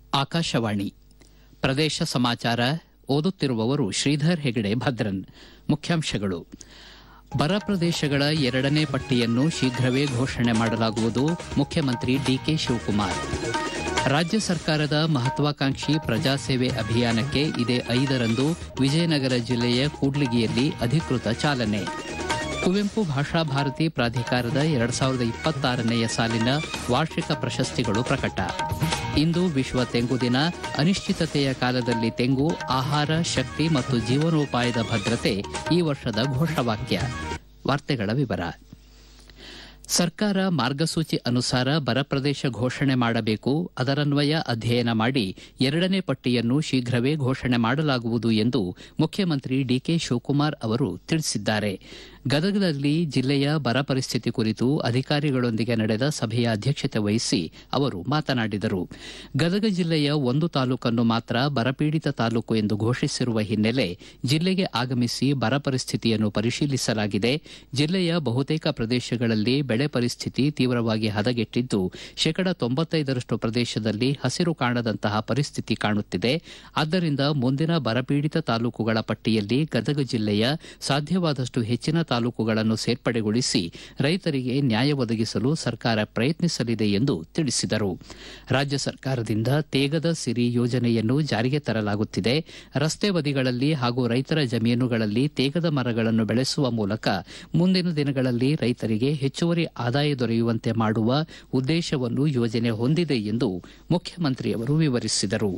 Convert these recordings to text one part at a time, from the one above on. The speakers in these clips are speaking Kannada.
ಆಕಾಶವಾಣಿ ಪ್ರದೇಶ ಸಮಾಚಾರ ಓದುತ್ತಿರುವವರು ಶ್ರೀಧರ್ ಹೆಗಡೆ ಭದ್ರನ್ ಮುಖ್ಯಾಂಶಗಳು ಬರ ಪ್ರದೇಶಗಳ ಎರಡನೇ ಪಟ್ಟಿಯನ್ನು ಶೀಘ್ರವೇ ಘೋಷಣೆ ಮಾಡಲಾಗುವುದು ಮುಖ್ಯಮಂತ್ರಿ ಡಿಕೆ ಶಿವಕುಮಾರ್ ರಾಜ್ಯ ಸರ್ಕಾರದ ಮಹತ್ವಾಕಾಂಕ್ಷಿ ಪ್ರಜಾಸೇವೆ ಅಭಿಯಾನಕ್ಕೆ ಇದೇ ಐದರಂದು ವಿಜಯನಗರ ಜಿಲ್ಲೆಯ ಕೂಡ್ಲಿಗಿಯಲ್ಲಿ ಅಧಿಕೃತ ಚಾಲನೆ ಕುವೆಂಪು ಭಾಷಾ ಭಾರತಿ ಪ್ರಾಧಿಕಾರದ ಎರಡ್ ಸಾವಿರದ ಇಪ್ಪತ್ತಾರನೆಯ ಸಾಲಿನ ವಾರ್ಷಿಕ ಪ್ರಶಸ್ತಿಗಳು ಪ್ರಕಟ ಇಂದು ವಿಶ್ವ ತೆಂಗು ದಿನ ಅನಿಶ್ಚಿತತೆಯ ಕಾಲದಲ್ಲಿ ತೆಂಗು ಆಹಾರ ಶಕ್ತಿ ಮತ್ತು ಜೀವನೋಪಾಯದ ಭದ್ರತೆ ಈ ವರ್ಷದ ಘೋಷವಾಕ್ಯ ವಾರ್ತೆಗಳ ವಿವರ ಸರ್ಕಾರ ಮಾರ್ಗಸೂಚಿ ಅನುಸಾರ ಬರ ಪ್ರದೇಶ ಘೋಷಣೆ ಮಾಡಬೇಕು ಅದರನ್ವಯ ಅಧ್ಯಯನ ಮಾಡಿ ಎರಡನೇ ಪಟ್ಟಿಯನ್ನು ಶೀಘ್ರವೇ ಘೋಷಣೆ ಮಾಡಲಾಗುವುದು ಎಂದು ಮುಖ್ಯಮಂತ್ರಿ ಡಿಕೆ ಶಿವಕುಮಾರ್ ಅವರು ತಿಳಿಸಿದ್ದಾರೆ ಗದಗದಲ್ಲಿ ಜಿಲ್ಲೆಯ ಬರ ಪರಿಸ್ಥಿತಿ ಕುರಿತು ಅಧಿಕಾರಿಗಳೊಂದಿಗೆ ನಡೆದ ಸಭೆಯ ಅಧ್ಯಕ್ಷತೆ ವಹಿಸಿ ಅವರು ಮಾತನಾಡಿದರು ಗದಗ ಜಿಲ್ಲೆಯ ಒಂದು ತಾಲೂಕನ್ನು ಮಾತ್ರ ಬರಪೀಡಿತ ತಾಲೂಕು ಎಂದು ಘೋಷಿಸಿರುವ ಹಿನ್ನೆಲೆ ಜಿಲ್ಲೆಗೆ ಆಗಮಿಸಿ ಬರ ಪರಿಸ್ಥಿತಿಯನ್ನು ಪರಿಶೀಲಿಸಲಾಗಿದೆ ಜಿಲ್ಲೆಯ ಬಹುತೇಕ ಪ್ರದೇಶಗಳಲ್ಲಿ ಬೆಳೆ ಪರಿಸ್ಥಿತಿ ತೀವ್ರವಾಗಿ ಹದಗೆಟ್ಟಿದ್ದು ಶೇಕಡ ತೊಂಬತ್ತೈದರಷ್ಟು ಪ್ರದೇಶದಲ್ಲಿ ಹಸಿರು ಕಾಣದಂತಹ ಪರಿಸ್ಥಿತಿ ಕಾಣುತ್ತಿದೆ ಆದ್ದರಿಂದ ಮುಂದಿನ ಬರಪೀಡಿತ ತಾಲೂಕುಗಳ ಪಟ್ಟಿಯಲ್ಲಿ ಗದಗ ಜಿಲ್ಲೆಯ ಸಾಧ್ಯವಾದಷ್ಟು ಹೆಚ್ಚಿನ ತಾಲೂಕುಗಳನ್ನು ಸೇರ್ಪಡೆಗೊಳಿಸಿ ರೈತರಿಗೆ ನ್ಯಾಯ ಒದಗಿಸಲು ಸರ್ಕಾರ ಪ್ರಯತ್ನಿಸಲಿದೆ ಎಂದು ತಿಳಿಸಿದರು ರಾಜ್ಯ ಸರ್ಕಾರದಿಂದ ತೇಗದ ಸಿರಿ ಯೋಜನೆಯನ್ನು ಜಾರಿಗೆ ತರಲಾಗುತ್ತಿದೆ ರಸ್ತೆ ಬದಿಗಳಲ್ಲಿ ಹಾಗೂ ರೈತರ ಜಮೀನುಗಳಲ್ಲಿ ತೇಗದ ಮರಗಳನ್ನು ಬೆಳೆಸುವ ಮೂಲಕ ಮುಂದಿನ ದಿನಗಳಲ್ಲಿ ರೈತರಿಗೆ ಹೆಚ್ಚುವರಿ ಆದಾಯ ದೊರೆಯುವಂತೆ ಮಾಡುವ ಉದ್ದೇಶವನ್ನು ಯೋಜನೆ ಹೊಂದಿದೆ ಎಂದು ಮುಖ್ಯಮಂತ್ರಿಯವರು ವಿವರಿಸಿದರು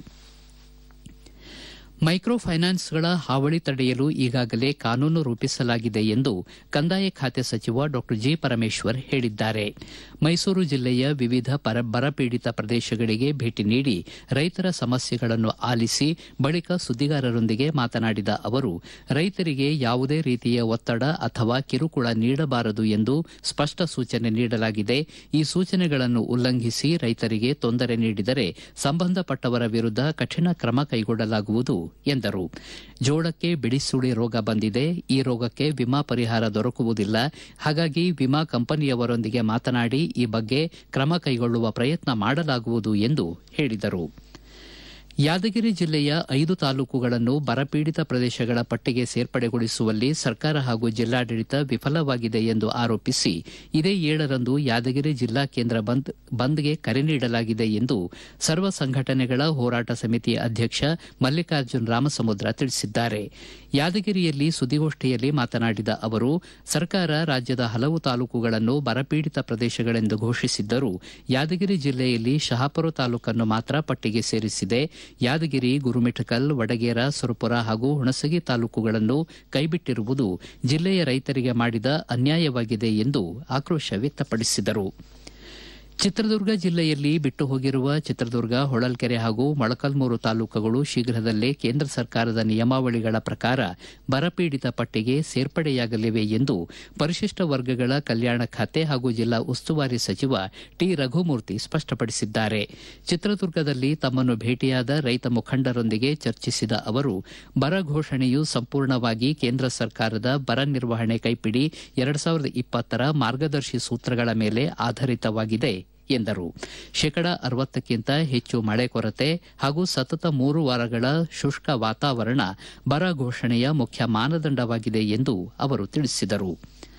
ಮೈಕ್ರೋ ಫೈನಾನ್ಸ್ಗಳ ಹಾವಳಿ ತಡೆಯಲು ಈಗಾಗಲೇ ಕಾನೂನು ರೂಪಿಸಲಾಗಿದೆ ಎಂದು ಕಂದಾಯ ಖಾತೆ ಸಚಿವ ಡಾ ಜಿ ಪರಮೇಶ್ವರ್ ಹೇಳಿದ್ದಾರೆ ಮೈಸೂರು ಜಿಲ್ಲೆಯ ವಿವಿಧ ಬರಪೀಡಿತ ಪ್ರದೇಶಗಳಿಗೆ ಭೇಟಿ ನೀಡಿ ರೈತರ ಸಮಸ್ಯೆಗಳನ್ನು ಆಲಿಸಿ ಬಳಿಕ ಸುದ್ದಿಗಾರರೊಂದಿಗೆ ಮಾತನಾಡಿದ ಅವರು ರೈತರಿಗೆ ಯಾವುದೇ ರೀತಿಯ ಒತ್ತಡ ಅಥವಾ ಕಿರುಕುಳ ನೀಡಬಾರದು ಎಂದು ಸ್ಪಷ್ಟ ಸೂಚನೆ ನೀಡಲಾಗಿದೆ ಈ ಸೂಚನೆಗಳನ್ನು ಉಲ್ಲಂಘಿಸಿ ರೈತರಿಗೆ ತೊಂದರೆ ನೀಡಿದರೆ ಸಂಬಂಧಪಟ್ಟವರ ವಿರುದ್ಧ ಕಠಿಣ ಕ್ರಮ ಕೈಗೊಳ್ಳಲಾಗುವುದು ಎಂದರು ಜೋಳಕ್ಕೆ ಬಿಡಿಸುಳಿ ರೋಗ ಬಂದಿದೆ ಈ ರೋಗಕ್ಕೆ ವಿಮಾ ಪರಿಹಾರ ದೊರಕುವುದಿಲ್ಲ ಹಾಗಾಗಿ ವಿಮಾ ಕಂಪನಿಯವರೊಂದಿಗೆ ಮಾತನಾಡಿ ಈ ಬಗ್ಗೆ ಕ್ರಮ ಕೈಗೊಳ್ಳುವ ಪ್ರಯತ್ನ ಮಾಡಲಾಗುವುದು ಎಂದು ಹೇಳಿದರು ಯಾದಗಿರಿ ಜಿಲ್ಲೆಯ ಐದು ತಾಲೂಕುಗಳನ್ನು ಬರಪೀಡಿತ ಪ್ರದೇಶಗಳ ಪಟ್ಟಿಗೆ ಸೇರ್ಪಡೆಗೊಳಿಸುವಲ್ಲಿ ಸರ್ಕಾರ ಹಾಗೂ ಜಿಲ್ಲಾಡಳಿತ ವಿಫಲವಾಗಿದೆ ಎಂದು ಆರೋಪಿಸಿ ಇದೇ ಏಳರಂದು ಯಾದಗಿರಿ ಜಿಲ್ಲಾ ಕೇಂದ್ರ ಬಂದ್ಗೆ ಕರೆ ನೀಡಲಾಗಿದೆ ಎಂದು ಸರ್ವ ಸಂಘಟನೆಗಳ ಹೋರಾಟ ಸಮಿತಿ ಅಧ್ಯಕ್ಷ ಮಲ್ಲಿಕಾರ್ಜುನ್ ರಾಮಸಮುದ್ರ ತಿಳಿಸಿದ್ದಾರೆ ಯಾದಗಿರಿಯಲ್ಲಿ ಸುದ್ದಿಗೋಷ್ಠಿಯಲ್ಲಿ ಮಾತನಾಡಿದ ಅವರು ಸರ್ಕಾರ ರಾಜ್ಯದ ಹಲವು ತಾಲೂಕುಗಳನ್ನು ಬರಪೀಡಿತ ಪ್ರದೇಶಗಳೆಂದು ಘೋಷಿಸಿದ್ದರೂ ಯಾದಗಿರಿ ಜಿಲ್ಲೆಯಲ್ಲಿ ಶಹಾಪುರ ತಾಲೂಕನ್ನು ಮಾತ್ರ ಪಟ್ಟಿಗೆ ಸೇರಿಸಿದೆ ಯಾದಗಿರಿ ಗುರುಮಿಠಕಲ್ ವಡಗೇರ ಸುರಪುರ ಹಾಗೂ ಹುಣಸಗಿ ತಾಲೂಕುಗಳನ್ನು ಕೈಬಿಟ್ಟಿರುವುದು ಜಿಲ್ಲೆಯ ರೈತರಿಗೆ ಮಾಡಿದ ಅನ್ಯಾಯವಾಗಿದೆ ಎಂದು ಆಕ್ರೋಶ ವ್ಯಕ್ತಪಡಿಸಿದರು ಚಿತ್ರದುರ್ಗ ಜಿಲ್ಲೆಯಲ್ಲಿ ಬಿಟ್ಟು ಹೋಗಿರುವ ಚಿತ್ರದುರ್ಗ ಹೊಳಲ್ಕೆರೆ ಹಾಗೂ ಮೊಳಕಲ್ಮೂರು ತಾಲೂಕುಗಳು ಶೀಘ್ರದಲ್ಲೇ ಕೇಂದ್ರ ಸರ್ಕಾರದ ನಿಯಮಾವಳಿಗಳ ಪ್ರಕಾರ ಬರಪೀಡಿತ ಪಟ್ಟಿಗೆ ಸೇರ್ಪಡೆಯಾಗಲಿವೆ ಎಂದು ಪರಿಶಿಷ್ಟ ವರ್ಗಗಳ ಕಲ್ಯಾಣ ಖಾತೆ ಹಾಗೂ ಜಿಲ್ಲಾ ಉಸ್ತುವಾರಿ ಸಚಿವ ಟಿ ರಘುಮೂರ್ತಿ ಸ್ಪಷ್ಟಪಡಿಸಿದ್ದಾರೆ ಚಿತ್ರದುರ್ಗದಲ್ಲಿ ತಮ್ಮನ್ನು ಭೇಟಿಯಾದ ರೈತ ಮುಖಂಡರೊಂದಿಗೆ ಚರ್ಚಿಸಿದ ಅವರು ಬರ ಘೋಷಣೆಯು ಸಂಪೂರ್ಣವಾಗಿ ಕೇಂದ್ರ ಸರ್ಕಾರದ ಬರ ನಿರ್ವಹಣೆ ಕೈಪಿಡಿ ಎರಡ್ ಸಾವಿರದ ಇಪ್ಪತ್ತರ ಮಾರ್ಗದರ್ಶಿ ಸೂತ್ರಗಳ ಮೇಲೆ ಆಧಾರಿತವಾಗಿದೆ ಎಂದರು ಶೇಕಡ ಅರವತ್ತಕ್ಕಿಂತ ಹೆಚ್ಚು ಮಳೆ ಕೊರತೆ ಹಾಗೂ ಸತತ ಮೂರು ವಾರಗಳ ಶುಷ್ಕ ವಾತಾವರಣ ಬರ ಘೋಷಣೆಯ ಮುಖ್ಯ ಮಾನದಂಡವಾಗಿದೆ ಎಂದು ಅವರು ತಿಳಿಸಿದರು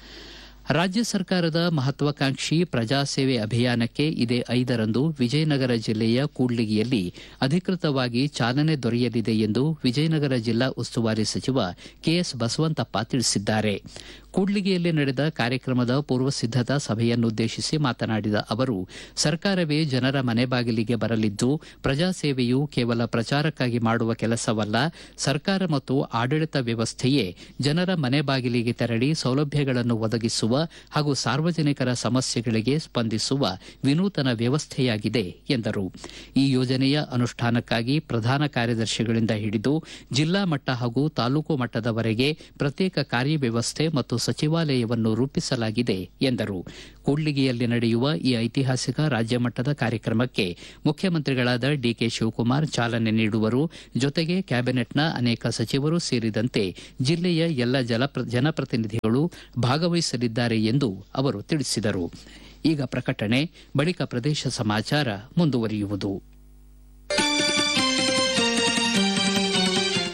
ರಾಜ್ಯ ಸರ್ಕಾರದ ಮಹತ್ವಾಕಾಂಕ್ಷಿ ಪ್ರಜಾಸೇವೆ ಅಭಿಯಾನಕ್ಕೆ ಇದೇ ಐದರಂದು ವಿಜಯನಗರ ಜಿಲ್ಲೆಯ ಕೂಡ್ಲಿಗಿಯಲ್ಲಿ ಅಧಿಕೃತವಾಗಿ ಚಾಲನೆ ದೊರೆಯಲಿದೆ ಎಂದು ವಿಜಯನಗರ ಜಿಲ್ಲಾ ಉಸ್ತುವಾರಿ ಸಚಿವ ಕೆಎಸ್ ಬಸವಂತಪ್ಪ ತಿಳಿಸಿದ್ದಾರೆ ಕೂಡ್ಲಿಗಿಯಲ್ಲಿ ನಡೆದ ಕಾರ್ಯಕ್ರಮದ ಪೂರ್ವ ಸಿದ್ದತಾ ಸಭೆಯನ್ನುದ್ದೇಶಿಸಿ ಮಾತನಾಡಿದ ಅವರು ಸರ್ಕಾರವೇ ಜನರ ಮನೆ ಬಾಗಿಲಿಗೆ ಬರಲಿದ್ದು ಪ್ರಜಾಸೇವೆಯು ಕೇವಲ ಪ್ರಚಾರಕ್ಕಾಗಿ ಮಾಡುವ ಕೆಲಸವಲ್ಲ ಸರ್ಕಾರ ಮತ್ತು ಆಡಳಿತ ವ್ಯವಸ್ಥೆಯೇ ಜನರ ಮನೆ ಬಾಗಿಲಿಗೆ ತೆರಳಿ ಸೌಲಭ್ಯಗಳನ್ನು ಒದಗಿಸುವ ಹಾಗೂ ಸಾರ್ವಜನಿಕರ ಸಮಸ್ಯೆಗಳಿಗೆ ಸ್ಪಂದಿಸುವ ವಿನೂತನ ವ್ಯವಸ್ಥೆಯಾಗಿದೆ ಎಂದರು ಈ ಯೋಜನೆಯ ಅನುಷ್ಠಾನಕ್ಕಾಗಿ ಪ್ರಧಾನ ಕಾರ್ಯದರ್ಶಿಗಳಿಂದ ಹಿಡಿದು ಜಿಲ್ಲಾ ಮಟ್ಟ ಹಾಗೂ ತಾಲೂಕು ಮಟ್ಟದವರೆಗೆ ಪ್ರತ್ಯೇಕ ಕಾರ್ಯವ್ಯವಸ್ಥೆ ಮತ್ತು ಸಚಿವಾಲಯವನ್ನು ರೂಪಿಸಲಾಗಿದೆ ಎಂದರು ಕೂಡ್ಲಿಗಿಯಲ್ಲಿ ನಡೆಯುವ ಈ ಐತಿಹಾಸಿಕ ರಾಜ್ಯ ಮಟ್ಟದ ಕಾರ್ಯಕ್ರಮಕ್ಕೆ ಮುಖ್ಯಮಂತ್ರಿಗಳಾದ ಡಿಕೆ ಶಿವಕುಮಾರ್ ಚಾಲನೆ ನೀಡುವರು ಜೊತೆಗೆ ಕ್ಯಾಬಿನೆಟ್ನ ಅನೇಕ ಸಚಿವರು ಸೇರಿದಂತೆ ಜಿಲ್ಲೆಯ ಎಲ್ಲ ಜನಪ್ರತಿನಿಧಿಗಳು ಭಾಗವಹಿಸಲಿದ್ದಾರೆ ಎಂದು ಅವರು ತಿಳಿಸಿದರು ಈಗ ಪ್ರಕಟಣೆ ಬಳಿಕ ಪ್ರದೇಶ ಸಮಾಚಾರ ಮುಂದುವರಿಯುವುದು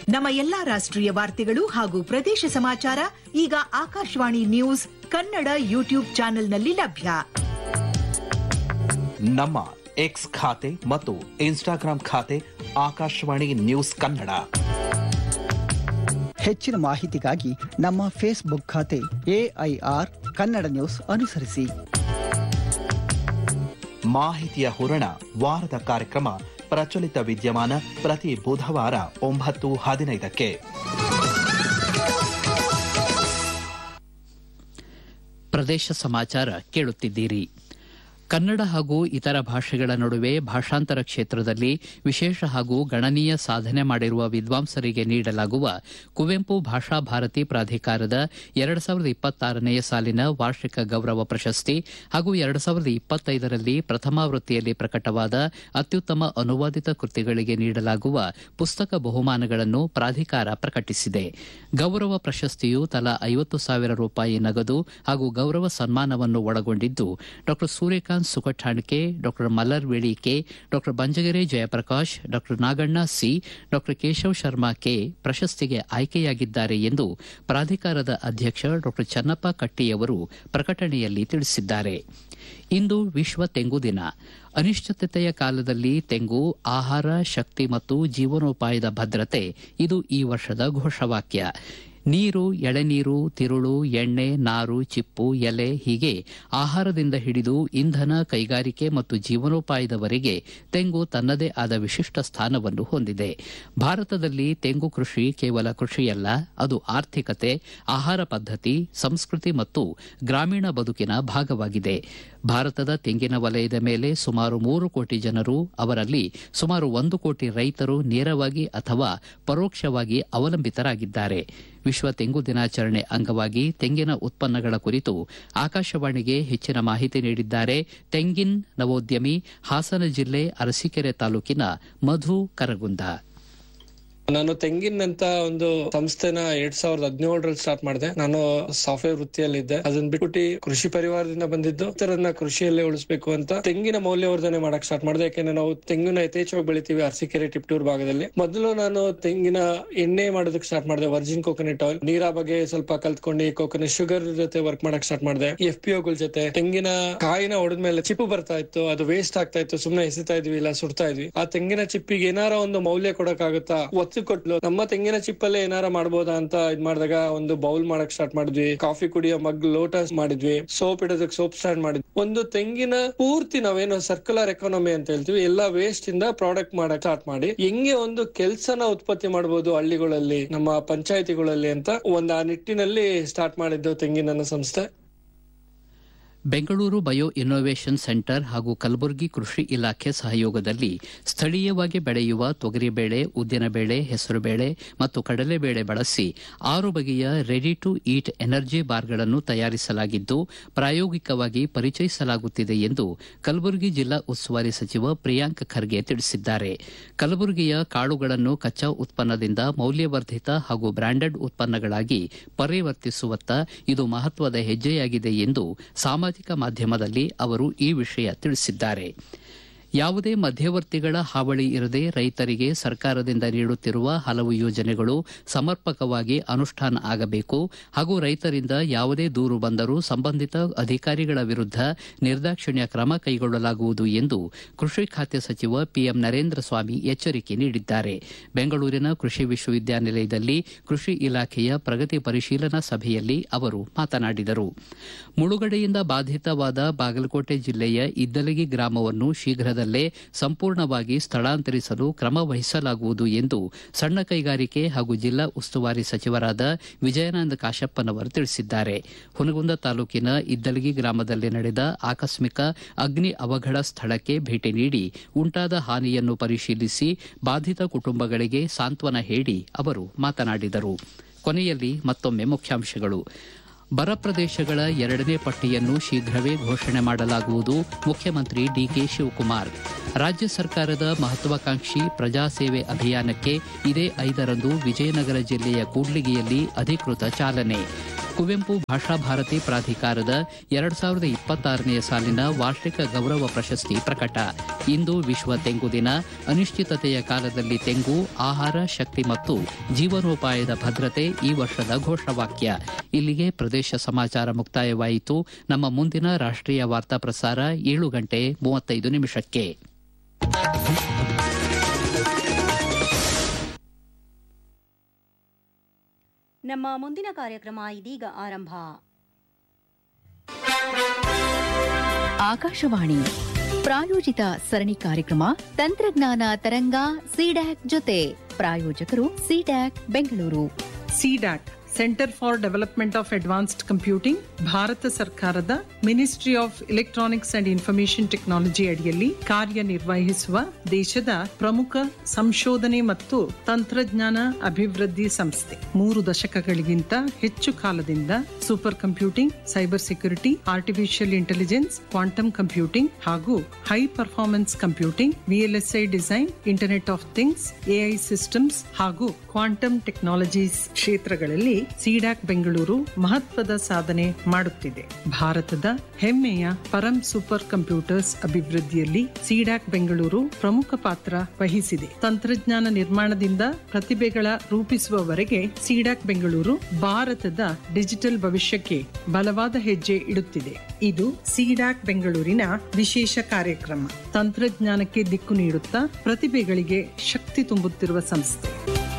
ನಮ್ಮ ಎಲ್ಲಾ ರಾಷ್ಟ್ರೀಯ ವಾರ್ತೆಗಳು ಹಾಗೂ ಪ್ರದೇಶ ಸಮಾಚಾರ ಈಗ ಆಕಾಶವಾಣಿ ನ್ಯೂಸ್ ಕನ್ನಡ ಯೂಟ್ಯೂಬ್ ಚಾನೆಲ್ನಲ್ಲಿ ಲಭ್ಯ ನಮ್ಮ ಎಕ್ಸ್ ಖಾತೆ ಮತ್ತು ಇನ್ಸ್ಟಾಗ್ರಾಂ ಖಾತೆ ಆಕಾಶವಾಣಿ ನ್ಯೂಸ್ ಕನ್ನಡ ಹೆಚ್ಚಿನ ಮಾಹಿತಿಗಾಗಿ ನಮ್ಮ ಫೇಸ್ಬುಕ್ ಖಾತೆ ಎಐಆರ್ ಕನ್ನಡ ನ್ಯೂಸ್ ಅನುಸರಿಸಿ ಮಾಹಿತಿಯ ಹೂರಣ ವಾರದ ಕಾರ್ಯಕ್ರಮ ಪ್ರಚಲಿತ ವಿದ್ಯಮಾನ ಪ್ರತಿ ಬುಧವಾರ ಒಂಬತ್ತು ಹದಿನೈದಕ್ಕೆ ಪ್ರದೇಶ ಸಮಾಚಾರ ಕೇಳುತ್ತಿದ್ದೀರಿ ಕನ್ನಡ ಹಾಗೂ ಇತರ ಭಾಷೆಗಳ ನಡುವೆ ಭಾಷಾಂತರ ಕ್ಷೇತ್ರದಲ್ಲಿ ವಿಶೇಷ ಹಾಗೂ ಗಣನೀಯ ಸಾಧನೆ ಮಾಡಿರುವ ವಿದ್ವಾಂಸರಿಗೆ ನೀಡಲಾಗುವ ಕುವೆಂಪು ಭಾಷಾ ಭಾರತಿ ಪ್ರಾಧಿಕಾರದ ಎರಡು ಸಾವಿರದ ಇಪ್ಪತ್ತಾರನೆಯ ಸಾಲಿನ ವಾರ್ಷಿಕ ಗೌರವ ಪ್ರಶಸ್ತಿ ಹಾಗೂ ಎರಡು ಸಾವಿರದ ಇಪ್ಪತ್ತೈದರಲ್ಲಿ ಪ್ರಥಮಾವೃತ್ತಿಯಲ್ಲಿ ಪ್ರಕಟವಾದ ಅತ್ಯುತ್ತಮ ಅನುವಾದಿತ ಕೃತಿಗಳಿಗೆ ನೀಡಲಾಗುವ ಪುಸ್ತಕ ಬಹುಮಾನಗಳನ್ನು ಪ್ರಾಧಿಕಾರ ಪ್ರಕಟಿಸಿದೆ ಗೌರವ ಪ್ರಶಸ್ತಿಯು ತಲಾ ಐವತ್ತು ಸಾವಿರ ರೂಪಾಯಿ ನಗದು ಹಾಗೂ ಗೌರವ ಸನ್ಮಾನವನ್ನು ಒಳಗೊಂಡಿದ್ದು ಡಾ ಸೂರ್ಯಕಾಂತ್ ಸುಕಠಾಣ್ಕೆ ಡಾ ಮಲ್ಲರ್ ವೇಳಿಕೆ ಡಾ ಬಂಜಗೆರೆ ಜಯಪ್ರಕಾಶ್ ಡಾ ನಾಗಣ್ಣ ಸಿ ಡಾ ಕೇಶವ್ ಶರ್ಮಾ ಕೆ ಪ್ರಶಸ್ತಿಗೆ ಆಯ್ಕೆಯಾಗಿದ್ದಾರೆ ಎಂದು ಪ್ರಾಧಿಕಾರದ ಅಧ್ಯಕ್ಷ ಡಾ ಚನ್ನಪ್ಪ ಕಟ್ಟಿಯವರು ಪ್ರಕಟಣೆಯಲ್ಲಿ ತಿಳಿಸಿದ್ದಾರೆ ಇಂದು ವಿಶ್ವ ತೆಂಗು ದಿನ ಅನಿಶ್ಚಿತತೆಯ ಕಾಲದಲ್ಲಿ ತೆಂಗು ಆಹಾರ ಶಕ್ತಿ ಮತ್ತು ಜೀವನೋಪಾಯದ ಭದ್ರತೆ ಇದು ಈ ವರ್ಷದ ಘೋಷವಾಕ್ಯ ನೀರು ಎಳೆನೀರು ತಿರುಳು ಎಣ್ಣೆ ನಾರು ಚಿಪ್ಪು ಎಲೆ ಹೀಗೆ ಆಹಾರದಿಂದ ಹಿಡಿದು ಇಂಧನ ಕೈಗಾರಿಕೆ ಮತ್ತು ಜೀವನೋಪಾಯದವರೆಗೆ ತೆಂಗು ತನ್ನದೇ ಆದ ವಿಶಿಷ್ಟ ಸ್ಥಾನವನ್ನು ಹೊಂದಿದೆ ಭಾರತದಲ್ಲಿ ತೆಂಗು ಕೃಷಿ ಕೇವಲ ಕೃಷಿಯಲ್ಲ ಅದು ಆರ್ಥಿಕತೆ ಆಹಾರ ಪದ್ಧತಿ ಸಂಸ್ಕೃತಿ ಮತ್ತು ಗ್ರಾಮೀಣ ಬದುಕಿನ ಭಾಗವಾಗಿದೆ ಭಾರತದ ತೆಂಗಿನ ವಲಯದ ಮೇಲೆ ಸುಮಾರು ಮೂರು ಕೋಟಿ ಜನರು ಅವರಲ್ಲಿ ಸುಮಾರು ಒಂದು ಕೋಟಿ ರೈತರು ನೇರವಾಗಿ ಅಥವಾ ಪರೋಕ್ಷವಾಗಿ ಅವಲಂಬಿತರಾಗಿದ್ದಾರೆ ವಿಶ್ವ ತೆಂಗು ದಿನಾಚರಣೆ ಅಂಗವಾಗಿ ತೆಂಗಿನ ಉತ್ಪನ್ನಗಳ ಕುರಿತು ಆಕಾಶವಾಣಿಗೆ ಹೆಚ್ಚಿನ ಮಾಹಿತಿ ನೀಡಿದ್ದಾರೆ ತೆಂಗಿನ್ ನವೋದ್ಯಮಿ ಹಾಸನ ಜಿಲ್ಲೆ ಅರಸೀಕೆರೆ ತಾಲೂಕಿನ ಮಧು ಕರಗುಂದ ನಾನು ತೆಂಗಿನ್ ಅಂತ ಒಂದು ಸಂಸ್ಥೆನ ಎರಡ್ ಸಾವಿರದ ಹದಿನೇಳರಲ್ಲಿ ಸ್ಟಾರ್ಟ್ ಮಾಡಿದೆ ನಾನು ಸಾಫ್ಟ್ವೇರ್ ವೃತ್ತಿಯಲ್ಲಿದ್ದೆ ಅದನ್ನ ಬಿಟ್ಬಿಟ್ಟು ಕೃಷಿ ಪರಿವಾರದಿಂದ ಬಂದಿದ್ದು ಇತರನ್ನ ಕೃಷಿಯಲ್ಲೇ ಉಳಿಸಬೇಕು ಅಂತ ತೆಂಗಿನ ಮೌಲ್ಯವರ್ಧನೆ ಮಾಡಕ್ ಸ್ಟಾರ್ಟ್ ಮಾಡಿದೆ ಯಾಕೆಂದ್ರೆ ನಾವು ತೆಂಗಿನ ಯಥೇಚ್ಛವಾಗಿ ಬೆಳಿತೀವಿ ಅರಸೀಕೆರೆ ಟಿಪ್ಟೂರ್ ಭಾಗದಲ್ಲಿ ಮೊದಲು ನಾನು ತೆಂಗಿನ ಎಣ್ಣೆ ಮಾಡೋದಕ್ಕೆ ಸ್ಟಾರ್ಟ್ ಮಾಡಿದೆ ವರ್ಜಿನ್ ಕೋಕೋನಟ್ ಆಯಿಲ್ ನೀರ ಬಗ್ಗೆ ಸ್ವಲ್ಪ ಕಲ್ತ್ಕೊಂಡು ಕೋಕೋನಟ್ ಶುಗರ್ ಜೊತೆ ವರ್ಕ್ ಮಾಡಕ್ ಸ್ಟಾರ್ಟ್ ಮಾಡಿದೆ ಎಫ್ ಪಿ ಒಗಳ ಜೊತೆ ತೆಂಗಿನ ಕಾಯಿನ ಹೊಡೆದ್ಮೇಲೆ ಚಿಪ್ಪು ಬರ್ತಾ ಇತ್ತು ಅದು ವೇಸ್ಟ್ ಆಗ್ತಾ ಇತ್ತು ಸುಮ್ನೆ ಎಸಿತಾ ಇದ್ವಿ ಇಲ್ಲ ಸುಡ್ತಾ ಇದ್ವಿ ಆ ತೆಂಗಿನ ಚಿಪ್ಪಿಗೆ ಏನಾರ ಒಂದು ಮೌಲ್ಯ ಕೊಡಕ್ಕಾಗುತ್ತಾ ಒತ್ತು ಕೊಟ್ಲು ನಮ್ಮ ತೆಂಗಿನ ಚಿಪ್ಪಲ್ಲೇ ಏನಾರ ಮಾಡ್ಬೋದಾ ಅಂತ ಇದ್ ಮಾಡಿದಾಗ ಒಂದು ಬೌಲ್ ಮಾಡಕ್ ಸ್ಟಾರ್ಟ್ ಮಾಡಿದ್ವಿ ಕಾಫಿ ಕುಡಿಯೋ ಮಗ್ ಲೋಟಸ್ ಮಾಡಿದ್ವಿ ಸೋಪ್ ಇಡೋದಕ್ಕೆ ಸೋಪ್ ಸ್ಟ್ಯಾಂಡ್ ಮಾಡಿದ್ವಿ ಒಂದು ತೆಂಗಿನ ಪೂರ್ತಿ ನಾವೇನು ಸರ್ಕ್ಯುಲರ್ ಎಕಾನಮಿ ಅಂತ ಹೇಳ್ತೀವಿ ಎಲ್ಲಾ ವೇಸ್ಟ್ ಇಂದ ಪ್ರಾಡಕ್ಟ್ ಮಾಡಕ್ ಸ್ಟಾರ್ಟ್ ಮಾಡಿ ಹೆಂಗೆ ಒಂದು ಕೆಲ್ಸನ ಉತ್ಪತ್ತಿ ಮಾಡಬಹುದು ಹಳ್ಳಿಗಳಲ್ಲಿ ನಮ್ಮ ಪಂಚಾಯತಿಗಳಲ್ಲಿ ಅಂತ ಒಂದು ಆ ನಿಟ್ಟಿನಲ್ಲಿ ಸ್ಟಾರ್ಟ್ ಮಾಡಿದ್ದು ತೆಂಗಿನ ಸಂಸ್ಥೆ ಬೆಂಗಳೂರು ಬಯೋ ಇನ್ನೋವೇಷನ್ ಸೆಂಟರ್ ಹಾಗೂ ಕಲಬುರಗಿ ಕೃಷಿ ಇಲಾಖೆ ಸಹಯೋಗದಲ್ಲಿ ಸ್ಥಳೀಯವಾಗಿ ಬೆಳೆಯುವ ತೊಗರಿಬೇಳೆ ಉದ್ದಿನಬೇಳೆ ಹೆಸರುಬೇಳೆ ಮತ್ತು ಕಡಲೆಬೇಳೆ ಬಳಸಿ ಆರು ಬಗೆಯ ರೆಡಿ ಟು ಈಟ್ ಎನರ್ಜಿ ಬಾರ್ಗಳನ್ನು ತಯಾರಿಸಲಾಗಿದ್ದು ಪ್ರಾಯೋಗಿಕವಾಗಿ ಪರಿಚಯಿಸಲಾಗುತ್ತಿದೆ ಎಂದು ಕಲಬುರಗಿ ಜಿಲ್ಲಾ ಉಸ್ತುವಾರಿ ಸಚಿವ ಪ್ರಿಯಾಂಕ್ ಖರ್ಗೆ ತಿಳಿಸಿದ್ದಾರೆ ಕಲಬುರಗಿಯ ಕಾಳುಗಳನ್ನು ಕಚ್ಚಾ ಉತ್ಪನ್ನದಿಂದ ಮೌಲ್ಯವರ್ಧಿತ ಹಾಗೂ ಬ್ರಾಂಡೆಡ್ ಉತ್ಪನ್ನಗಳಾಗಿ ಪರಿವರ್ತಿಸುವತ್ತ ಇದು ಮಹತ್ವದ ಹೆಜ್ಜೆಯಾಗಿದೆ ಎಂದು ಸಾಮಾಜಿಕ ಮಾಧ್ಯಮದಲ್ಲಿ ಅವರು ಈ ವಿಷಯ ತಿಳಿಸಿದ್ದಾರೆ ಯಾವುದೇ ಮಧ್ಯವರ್ತಿಗಳ ಹಾವಳಿ ಇರದೆ ರೈತರಿಗೆ ಸರ್ಕಾರದಿಂದ ನೀಡುತ್ತಿರುವ ಹಲವು ಯೋಜನೆಗಳು ಸಮರ್ಪಕವಾಗಿ ಅನುಷ್ಠಾನ ಆಗಬೇಕು ಹಾಗೂ ರೈತರಿಂದ ಯಾವುದೇ ದೂರು ಬಂದರೂ ಸಂಬಂಧಿತ ಅಧಿಕಾರಿಗಳ ವಿರುದ್ಧ ನಿರ್ದಾಕ್ಷಿಣ್ಯ ಕ್ರಮ ಕೈಗೊಳ್ಳಲಾಗುವುದು ಎಂದು ಕೃಷಿ ಖಾತೆ ಸಚಿವ ಪಿಎಂ ನರೇಂದ್ರ ಸ್ವಾಮಿ ಎಚ್ಚರಿಕೆ ನೀಡಿದ್ದಾರೆ ಬೆಂಗಳೂರಿನ ಕೃಷಿ ವಿಶ್ವವಿದ್ಯಾನಿಲಯದಲ್ಲಿ ಕೃಷಿ ಇಲಾಖೆಯ ಪ್ರಗತಿ ಪರಿಶೀಲನಾ ಸಭೆಯಲ್ಲಿ ಅವರು ಮಾತನಾಡಿದರು ಮುಳುಗಡೆಯಿಂದ ಬಾಧಿತವಾದ ಬಾಗಲಕೋಟೆ ಜಿಲ್ಲೆಯ ಇದ್ದಲಗಿ ಗ್ರಾಮವನ್ನು ಶೀಘ್ರದಲ್ಲೇ ಸಂಪೂರ್ಣವಾಗಿ ಸ್ಥಳಾಂತರಿಸಲು ಕ್ರಮ ವಹಿಸಲಾಗುವುದು ಎಂದು ಸಣ್ಣ ಕೈಗಾರಿಕೆ ಹಾಗೂ ಜಿಲ್ಲಾ ಉಸ್ತುವಾರಿ ಸಚಿವರಾದ ವಿಜಯಾನಂದ ಕಾಶಪ್ಪನವರು ತಿಳಿಸಿದ್ದಾರೆ ಹುನಗುಂದ ತಾಲೂಕಿನ ಇದ್ದಲಗಿ ಗ್ರಾಮದಲ್ಲಿ ನಡೆದ ಆಕಸ್ಮಿಕ ಅಗ್ನಿ ಅವಘಡ ಸ್ಥಳಕ್ಕೆ ಭೇಟಿ ನೀಡಿ ಉಂಟಾದ ಹಾನಿಯನ್ನು ಪರಿಶೀಲಿಸಿ ಬಾಧಿತ ಕುಟುಂಬಗಳಿಗೆ ಸಾಂತ್ವನ ಹೇಳಿ ಅವರು ಮಾತನಾಡಿದರು ಕೊನೆಯಲ್ಲಿ ಮತ್ತೊಮ್ಮೆ ಮುಖ್ಯಾಂಶಗಳು ಬರ ಪ್ರದೇಶಗಳ ಎರಡನೇ ಪಟ್ಟಿಯನ್ನು ಶೀಘ್ರವೇ ಘೋಷಣೆ ಮಾಡಲಾಗುವುದು ಮುಖ್ಯಮಂತ್ರಿ ಡಿಕೆ ಶಿವಕುಮಾರ್ ರಾಜ್ಯ ಸರ್ಕಾರದ ಮಹತ್ವಾಕಾಂಕ್ಷಿ ಪ್ರಜಾಸೇವೆ ಅಭಿಯಾನಕ್ಕೆ ಇದೇ ಐದರಂದು ವಿಜಯನಗರ ಜಿಲ್ಲೆಯ ಕೂಡ್ಲಿಗಿಯಲ್ಲಿ ಅಧಿಕೃತ ಚಾಲನೆ ಕುವೆಂಪು ಭಾಷಾ ಭಾರತಿ ಪ್ರಾಧಿಕಾರದ ಎರಡ್ ಸಾವಿರದ ಇಪ್ಪತ್ತಾರನೆಯ ಸಾಲಿನ ವಾರ್ಷಿಕ ಗೌರವ ಪ್ರಶಸ್ತಿ ಪ್ರಕಟ ಇಂದು ವಿಶ್ವ ತೆಂಗು ದಿನ ಅನಿಶ್ಚಿತತೆಯ ಕಾಲದಲ್ಲಿ ತೆಂಗು ಆಹಾರ ಶಕ್ತಿ ಮತ್ತು ಜೀವನೋಪಾಯದ ಭದ್ರತೆ ಈ ವರ್ಷದ ಘೋಷವಾಕ್ಯ ಇಲ್ಲಿಗೆ ಪ್ರದೇಶ ಸಮಾಚಾರ ಮುಕ್ತಾಯವಾಯಿತು ನಮ್ಮ ಮುಂದಿನ ರಾಷ್ಟ್ರೀಯ ವಾರ್ತಾ ಪ್ರಸಾರ ಏಳು ಗಂಟೆ ಮೂವತ್ತೈದು ನಿಮಿಷಕ್ಕೆ ನಮ್ಮ ಮುಂದಿನ ಕಾರ್ಯಕ್ರಮ ಇದೀಗ ಆರಂಭ ಆಕಾಶವಾಣಿ ಪ್ರಾಯೋಜಿತ ಸರಣಿ ಕಾರ್ಯಕ್ರಮ ತಂತ್ರಜ್ಞಾನ ತರಂಗ ಸಿಡ್ಯಾಕ್ ಜೊತೆ ಪ್ರಾಯೋಜಕರು CDAC Bengaluru CDAC centre for development of advanced computing Bharat ಸರ್ಕಾರದ ministry of electronics and information technology ಅಡಿಯಲ್ಲಿ ಕಾರ್ಯನಿರ್ವಹಿಸುವ ದೇಶದ ಪ್ರಮುಖ ಸಂಶೋಧನೆ ಮತ್ತು ತಂತ್ರಜ್ಞಾನ ಅಭಿವೃದ್ಧಿ ಸಂಸ್ಥೆ ಮೂರು ದಶಕಗಳಿಗಿಂತ ಹೆಚ್ಚು ಕಾಲದಿಂದ super computing cyber security artificial intelligence quantum computing ಹಾಗೂ high performance computing VLSI design internet of things AI systems ಹಾಗೂ ಕ್ವಾಂಟಮ್ ಟೆಕ್ನಾಲಜೀಸ್ ಕ್ಷೇತ್ರಗಳಲ್ಲಿ ಸಿಡಾಕ್ ಬೆಂಗಳೂರು ಮಹತ್ವದ ಸಾಧನೆ ಮಾಡುತ್ತಿದೆ ಭಾರತದ ಹೆಮ್ಮೆಯ ಪರಂ ಸೂಪರ್ ಕಂಪ್ಯೂಟರ್ಸ್ ಅಭಿವೃದ್ಧಿಯಲ್ಲಿ ಸಿಡಾಕ್ ಬೆಂಗಳೂರು ಪ್ರಮುಖ ಪಾತ್ರ ವಹಿಸಿದೆ ತಂತ್ರಜ್ಞಾನ ನಿರ್ಮಾಣದಿಂದ ಪ್ರತಿಭೆಗಳ ರೂಪಿಸುವವರೆಗೆ ಸಿಡಾಕ್ ಬೆಂಗಳೂರು ಭಾರತದ ಡಿಜಿಟಲ್ ಭವಿಷ್ಯಕ್ಕೆ ಬಲವಾದ ಹೆಜ್ಜೆ ಇಡುತ್ತಿದೆ ಇದು ಸಿಡಾಕ್ ಬೆಂಗಳೂರಿನ ವಿಶೇಷ ಕಾರ್ಯಕ್ರಮ ತಂತ್ರಜ್ಞಾನಕ್ಕೆ ದಿಕ್ಕು ನೀಡುತ್ತಾ ಪ್ರತಿಭೆಗಳಿಗೆ ಶಕ್ತಿ ತುಂಬುತ್ತಿರುವ ಸಂಸ್ಥೆ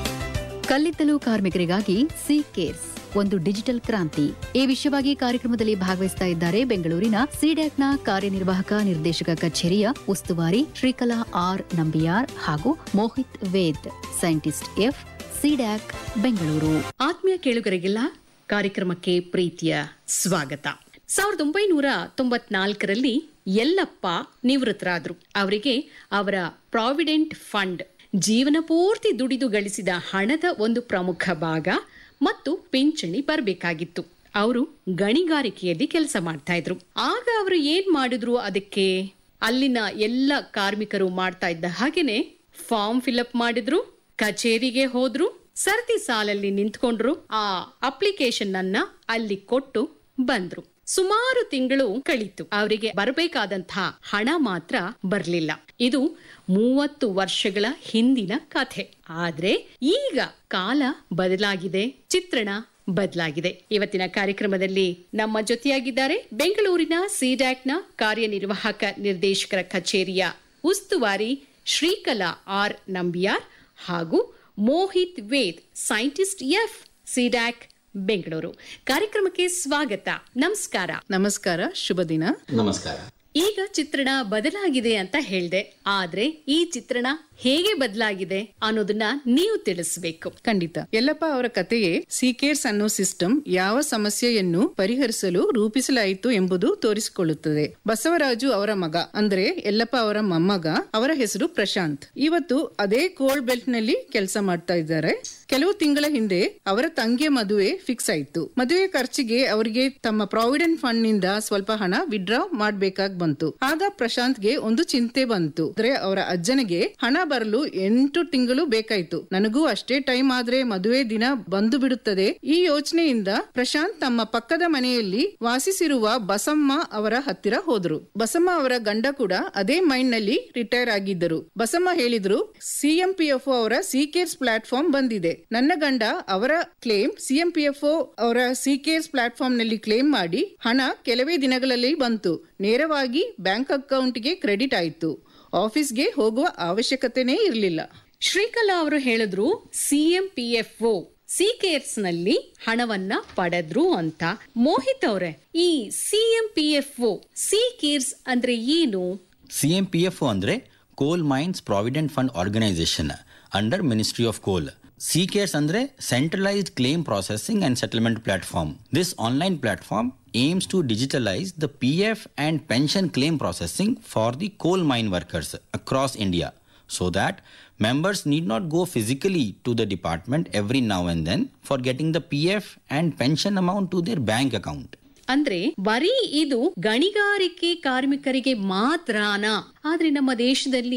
ಕಲ್ಲಿದ್ದಲು ಕಾರ್ಮಿಕರಿಗಾಗಿ ಸಿ ಕೇರ್ಸ್ ಒಂದು ಡಿಜಿಟಲ್ ಕ್ರಾಂತಿ ಈ ವಿಷಯವಾಗಿ ಕಾರ್ಯಕ್ರಮದಲ್ಲಿ ಭಾಗವಹಿಸ್ತಾ ಇದ್ದಾರೆ ಬೆಂಗಳೂರಿನ ಸಿಡ್ಯಾಕ್ನ ಕಾರ್ಯನಿರ್ವಾಹಕ ನಿರ್ದೇಶಕ ಕಚೇರಿಯ ಉಸ್ತುವಾರಿ ಶ್ರೀಕಲಾ ಆರ್ ನಂಬಿಯಾರ್ ಹಾಗೂ Mohit Ved scientist F CDAC Bengaluru ಆತ್ಮೀಯ ಕೇಳುಗರಿಗೆಲ್ಲ ಕಾರ್ಯಕ್ರಮಕ್ಕೆ ಪ್ರೀತಿಯ ಸ್ವಾಗತ ಸಾವಿರದ ಒಂಬೈನೂರ ತೊಂಬತ್ನಾಲ್ಕರಲ್ಲಿ ಯಲ್ಲಪ್ಪ ನಿವೃತ್ತರಾದ್ರು ಅವರಿಗೆ ಅವರ ಪ್ರಾವಿಡೆಂಟ್ ಫಂಡ್ ಜೀವನ ಪೂರ್ತಿ ದುಡಿದು ಗಳಿಸಿದ ಹಣದ ಒಂದು ಪ್ರಮುಖ ಭಾಗ ಮತ್ತು ಪಿಂಚಣಿ ಬರಬೇಕಾಗಿತ್ತು ಅವರು ಗಣಿಗಾರಿಕೆಯಲ್ಲಿ ಕೆಲಸ ಮಾಡ್ತಾ ಇದ್ರು ಆಗ ಅವರು ಏನ್ ಮಾಡಿದ್ರು ಅದಕ್ಕೆ ಅಲ್ಲಿನ ಎಲ್ಲ ಕಾರ್ಮಿಕರು ಮಾಡ್ತಾ ಇದ್ದ ಹಾಗೇನೆ ಫಾರ್ಮ್ ಫಿಲಪ್ ಮಾಡಿದ್ರು ಕಚೇರಿಗೆ ಹೋದ್ರು ಸರತಿ ಸಾಲಲ್ಲಿ ನಿಂತ್ಕೊಂಡ್ರು ಆ ಅಪ್ಲಿಕೇಶನ್ ಅನ್ನ ಅಲ್ಲಿ ಕೊಟ್ಟು ಬಂದ್ರು ಸುಮಾರು ತಿಂಗಳು ಕಳೀತು ಅವರಿಗೆ ಬರಬೇಕಾದಂತಹ ಹಣ ಮಾತ್ರ ಬರ್ಲಿಲ್ಲ ಇದು ಮೂವತ್ತು ವರ್ಷಗಳ ಹಿಂದಿನ ಕಥೆ ಆದ್ರೆ ಈಗ ಕಾಲ ಬದಲಾಗಿದೆ ಚಿತ್ರಣ ಬದಲಾಗಿದೆ ಇವತ್ತಿನ ಕಾರ್ಯಕ್ರಮದಲ್ಲಿ ನಮ್ಮ ಜೊತೆಯಾಗಿದ್ದಾರೆ ಬೆಂಗಳೂರಿನ ಸಿಡ್ಯಾಕ್ನ ಕಾರ್ಯನಿರ್ವಾಹಕ ನಿರ್ದೇಶಕರ ಕಚೇರಿಯ ಉಸ್ತುವಾರಿ ಶ್ರೀಕಲಾ ಆರ್ ನಂಬಿಯಾರ್ ಹಾಗೂ Mohit Ved scientist F CDAC Bengaluru ಕಾರ್ಯಕ್ರಮಕ್ಕೆ ಸ್ವಾಗತ ನಮಸ್ಕಾರ ನಮಸ್ಕಾರ ಶುಭ ದಿನ ನಮಸ್ಕಾರ ಈಗ ಚಿತ್ರಣ ಬದಲಾಗಿದೆ ಅಂತ ಹೇಳ್ದೆ ಆದ್ರೆ ಈ ಚಿತ್ರಣ ಹೇಗೆ ಬದಲಾಗಿದೆ ಅನ್ನೋದನ್ನ ನೀವು ತಿಳಿಸ್ಬೇಕು ಖಂಡಿತ ಯಲ್ಲಪ್ಪ ಅವರ ಕಥೆಯೇ ಸೀಕೇರ್ಸ್ ಅನ್ನೋ ಸಿಸ್ಟಮ್ ಯಾವ ಸಮಸ್ಯೆಯನ್ನು ಪರಿಹರಿಸಲು ರೂಪಿಸಲಾಯಿತು ಎಂಬುದು ತೋರಿಸಿಕೊಳ್ಳುತ್ತದೆ ಬಸವರಾಜು ಅವರ ಮಗ ಅಂದ್ರೆ ಯಲ್ಲಪ್ಪ ಅವರ ಮೊಮ್ಮಗ ಅವರ ಹೆಸರು ಪ್ರಶಾಂತ್ ಇವತ್ತು ಅದೇ ಕೋಲ್ಡ್ ಬೆಲ್ಟ್ ನಲ್ಲಿ ಕೆಲಸ ಮಾಡ್ತಾ ಇದ್ದಾರೆ ಕೆಲವು ತಿಂಗಳ ಹಿಂದೆ ಅವರ ತಂಗಿಯ ಮದುವೆ ಫಿಕ್ಸ್ ಆಯ್ತು ಮದುವೆ ಖರ್ಚಿಗೆ ಅವರಿಗೆ ತಮ್ಮ ಪ್ರಾವಿಡೆಂಟ್ ಫಂಡ್ ನಿಂದ ಸ್ವಲ್ಪ ಹಣ ವಿಡ್ರಾ ಮಾಡ್ಬೇಕಾಗ್ ಬಂತು ಆಗ ಪ್ರಶಾಂತ್ಗೆ ಒಂದು ಚಿಂತೆ ಬಂತು ಅಂದ್ರೆ ಅವರ ಅಜ್ಜನಿಗೆ ಹಣ ಬರಲು ಎಂಟು ತಿಂಗಳು ಬೇಕಾಯ್ತು ನನಗೂ ಅಷ್ಟೇ ಟೈಮ್ ಆದ್ರೆ ಮದುವೆ ದಿನ ಬಂದು ಬಿಡುತ್ತದೆ ಈ ಯೋಚನೆಯಿಂದ ಪ್ರಶಾಂತ್ ತಮ್ಮ ಪಕ್ಕದ ಮನೆಯಲ್ಲಿ ವಾಸಿಸಿರುವ ಬಸಮ್ಮ ಅವರ ಹತ್ತಿರ ಹೋದ್ರು ಬಸಮ್ಮ ಅವರ ಗಂಡ ಕೂಡ ಅದೇ ಮೈಂಡ್ ನಲ್ಲಿ ರಿಟೈರ್ ಆಗಿದ್ದರು ಬಸಮ್ಮ ಹೇಳಿದ್ರು ಸಿಎಂಪಿಎಫ್ಒ ಅವರ ಸಿಕೇರ್ಸ್ ಪ್ಲಾಟ್ಫಾರ್ಮ್ ಬಂದಿದೆ ನನ್ನ ಗಂಡ ಅವರ ಕ್ಲೇಮ್ ಸಿಎಂಪಿಎಫ್ಒ ಅವರ ಸಿಕೇರ್ಸ್ ಪ್ಲಾಟ್ಫಾರ್ಮ್ ನಲ್ಲಿ ಕ್ಲೇಮ್ ಮಾಡಿ ಹಣ ಕೆಲವೇ ದಿನಗಳಲ್ಲಿ ಬಂತು ನೇರವಾಗಿ ಬ್ಯಾಂಕ್ ಅಕೌಂಟ್ಗೆ ಕ್ರೆಡಿಟ್ ಆಯಿತು ಆಫೀಸ್ಗೆ ಹೋಗುವ ಅವಶ್ಯಕತೆನೇ ಇರಲಿಲ್ಲ ಶ್ರೀಕಲಾ ಅವರು ಹೇಳಿದ್ರು CM P F O C CARES ನಲ್ಲಿ ಹಣವನ್ನ ಪಡೆದ್ರು ಅಂತ ಮೋಹಿತ್ ಅವರೇ ಈ CM P F O C CARES ಅಂದ್ರೆ ಏನು ಸಿಎಂಪಿಎಫ್ ಅಂದ್ರೆ coal mines provident fund organisation under ministry of coal CCARES andre centralized claim processing and settlement platform. This online platform aims to digitalize the PF and pension claim processing for the coal mine workers across India so that members need not go physically to the department every now and then for getting the PF and pension amount to their bank account. ಅಂದ್ರೆ ಬರೀ ಇದು ಗಣಿಗಾರಿಕೆ ಕಾರ್ಮಿಕರಿಗೆ ಮಾತ್ರನಾ ಆದ್ರೆ ನಮ್ಮ ದೇಶದಲ್ಲಿ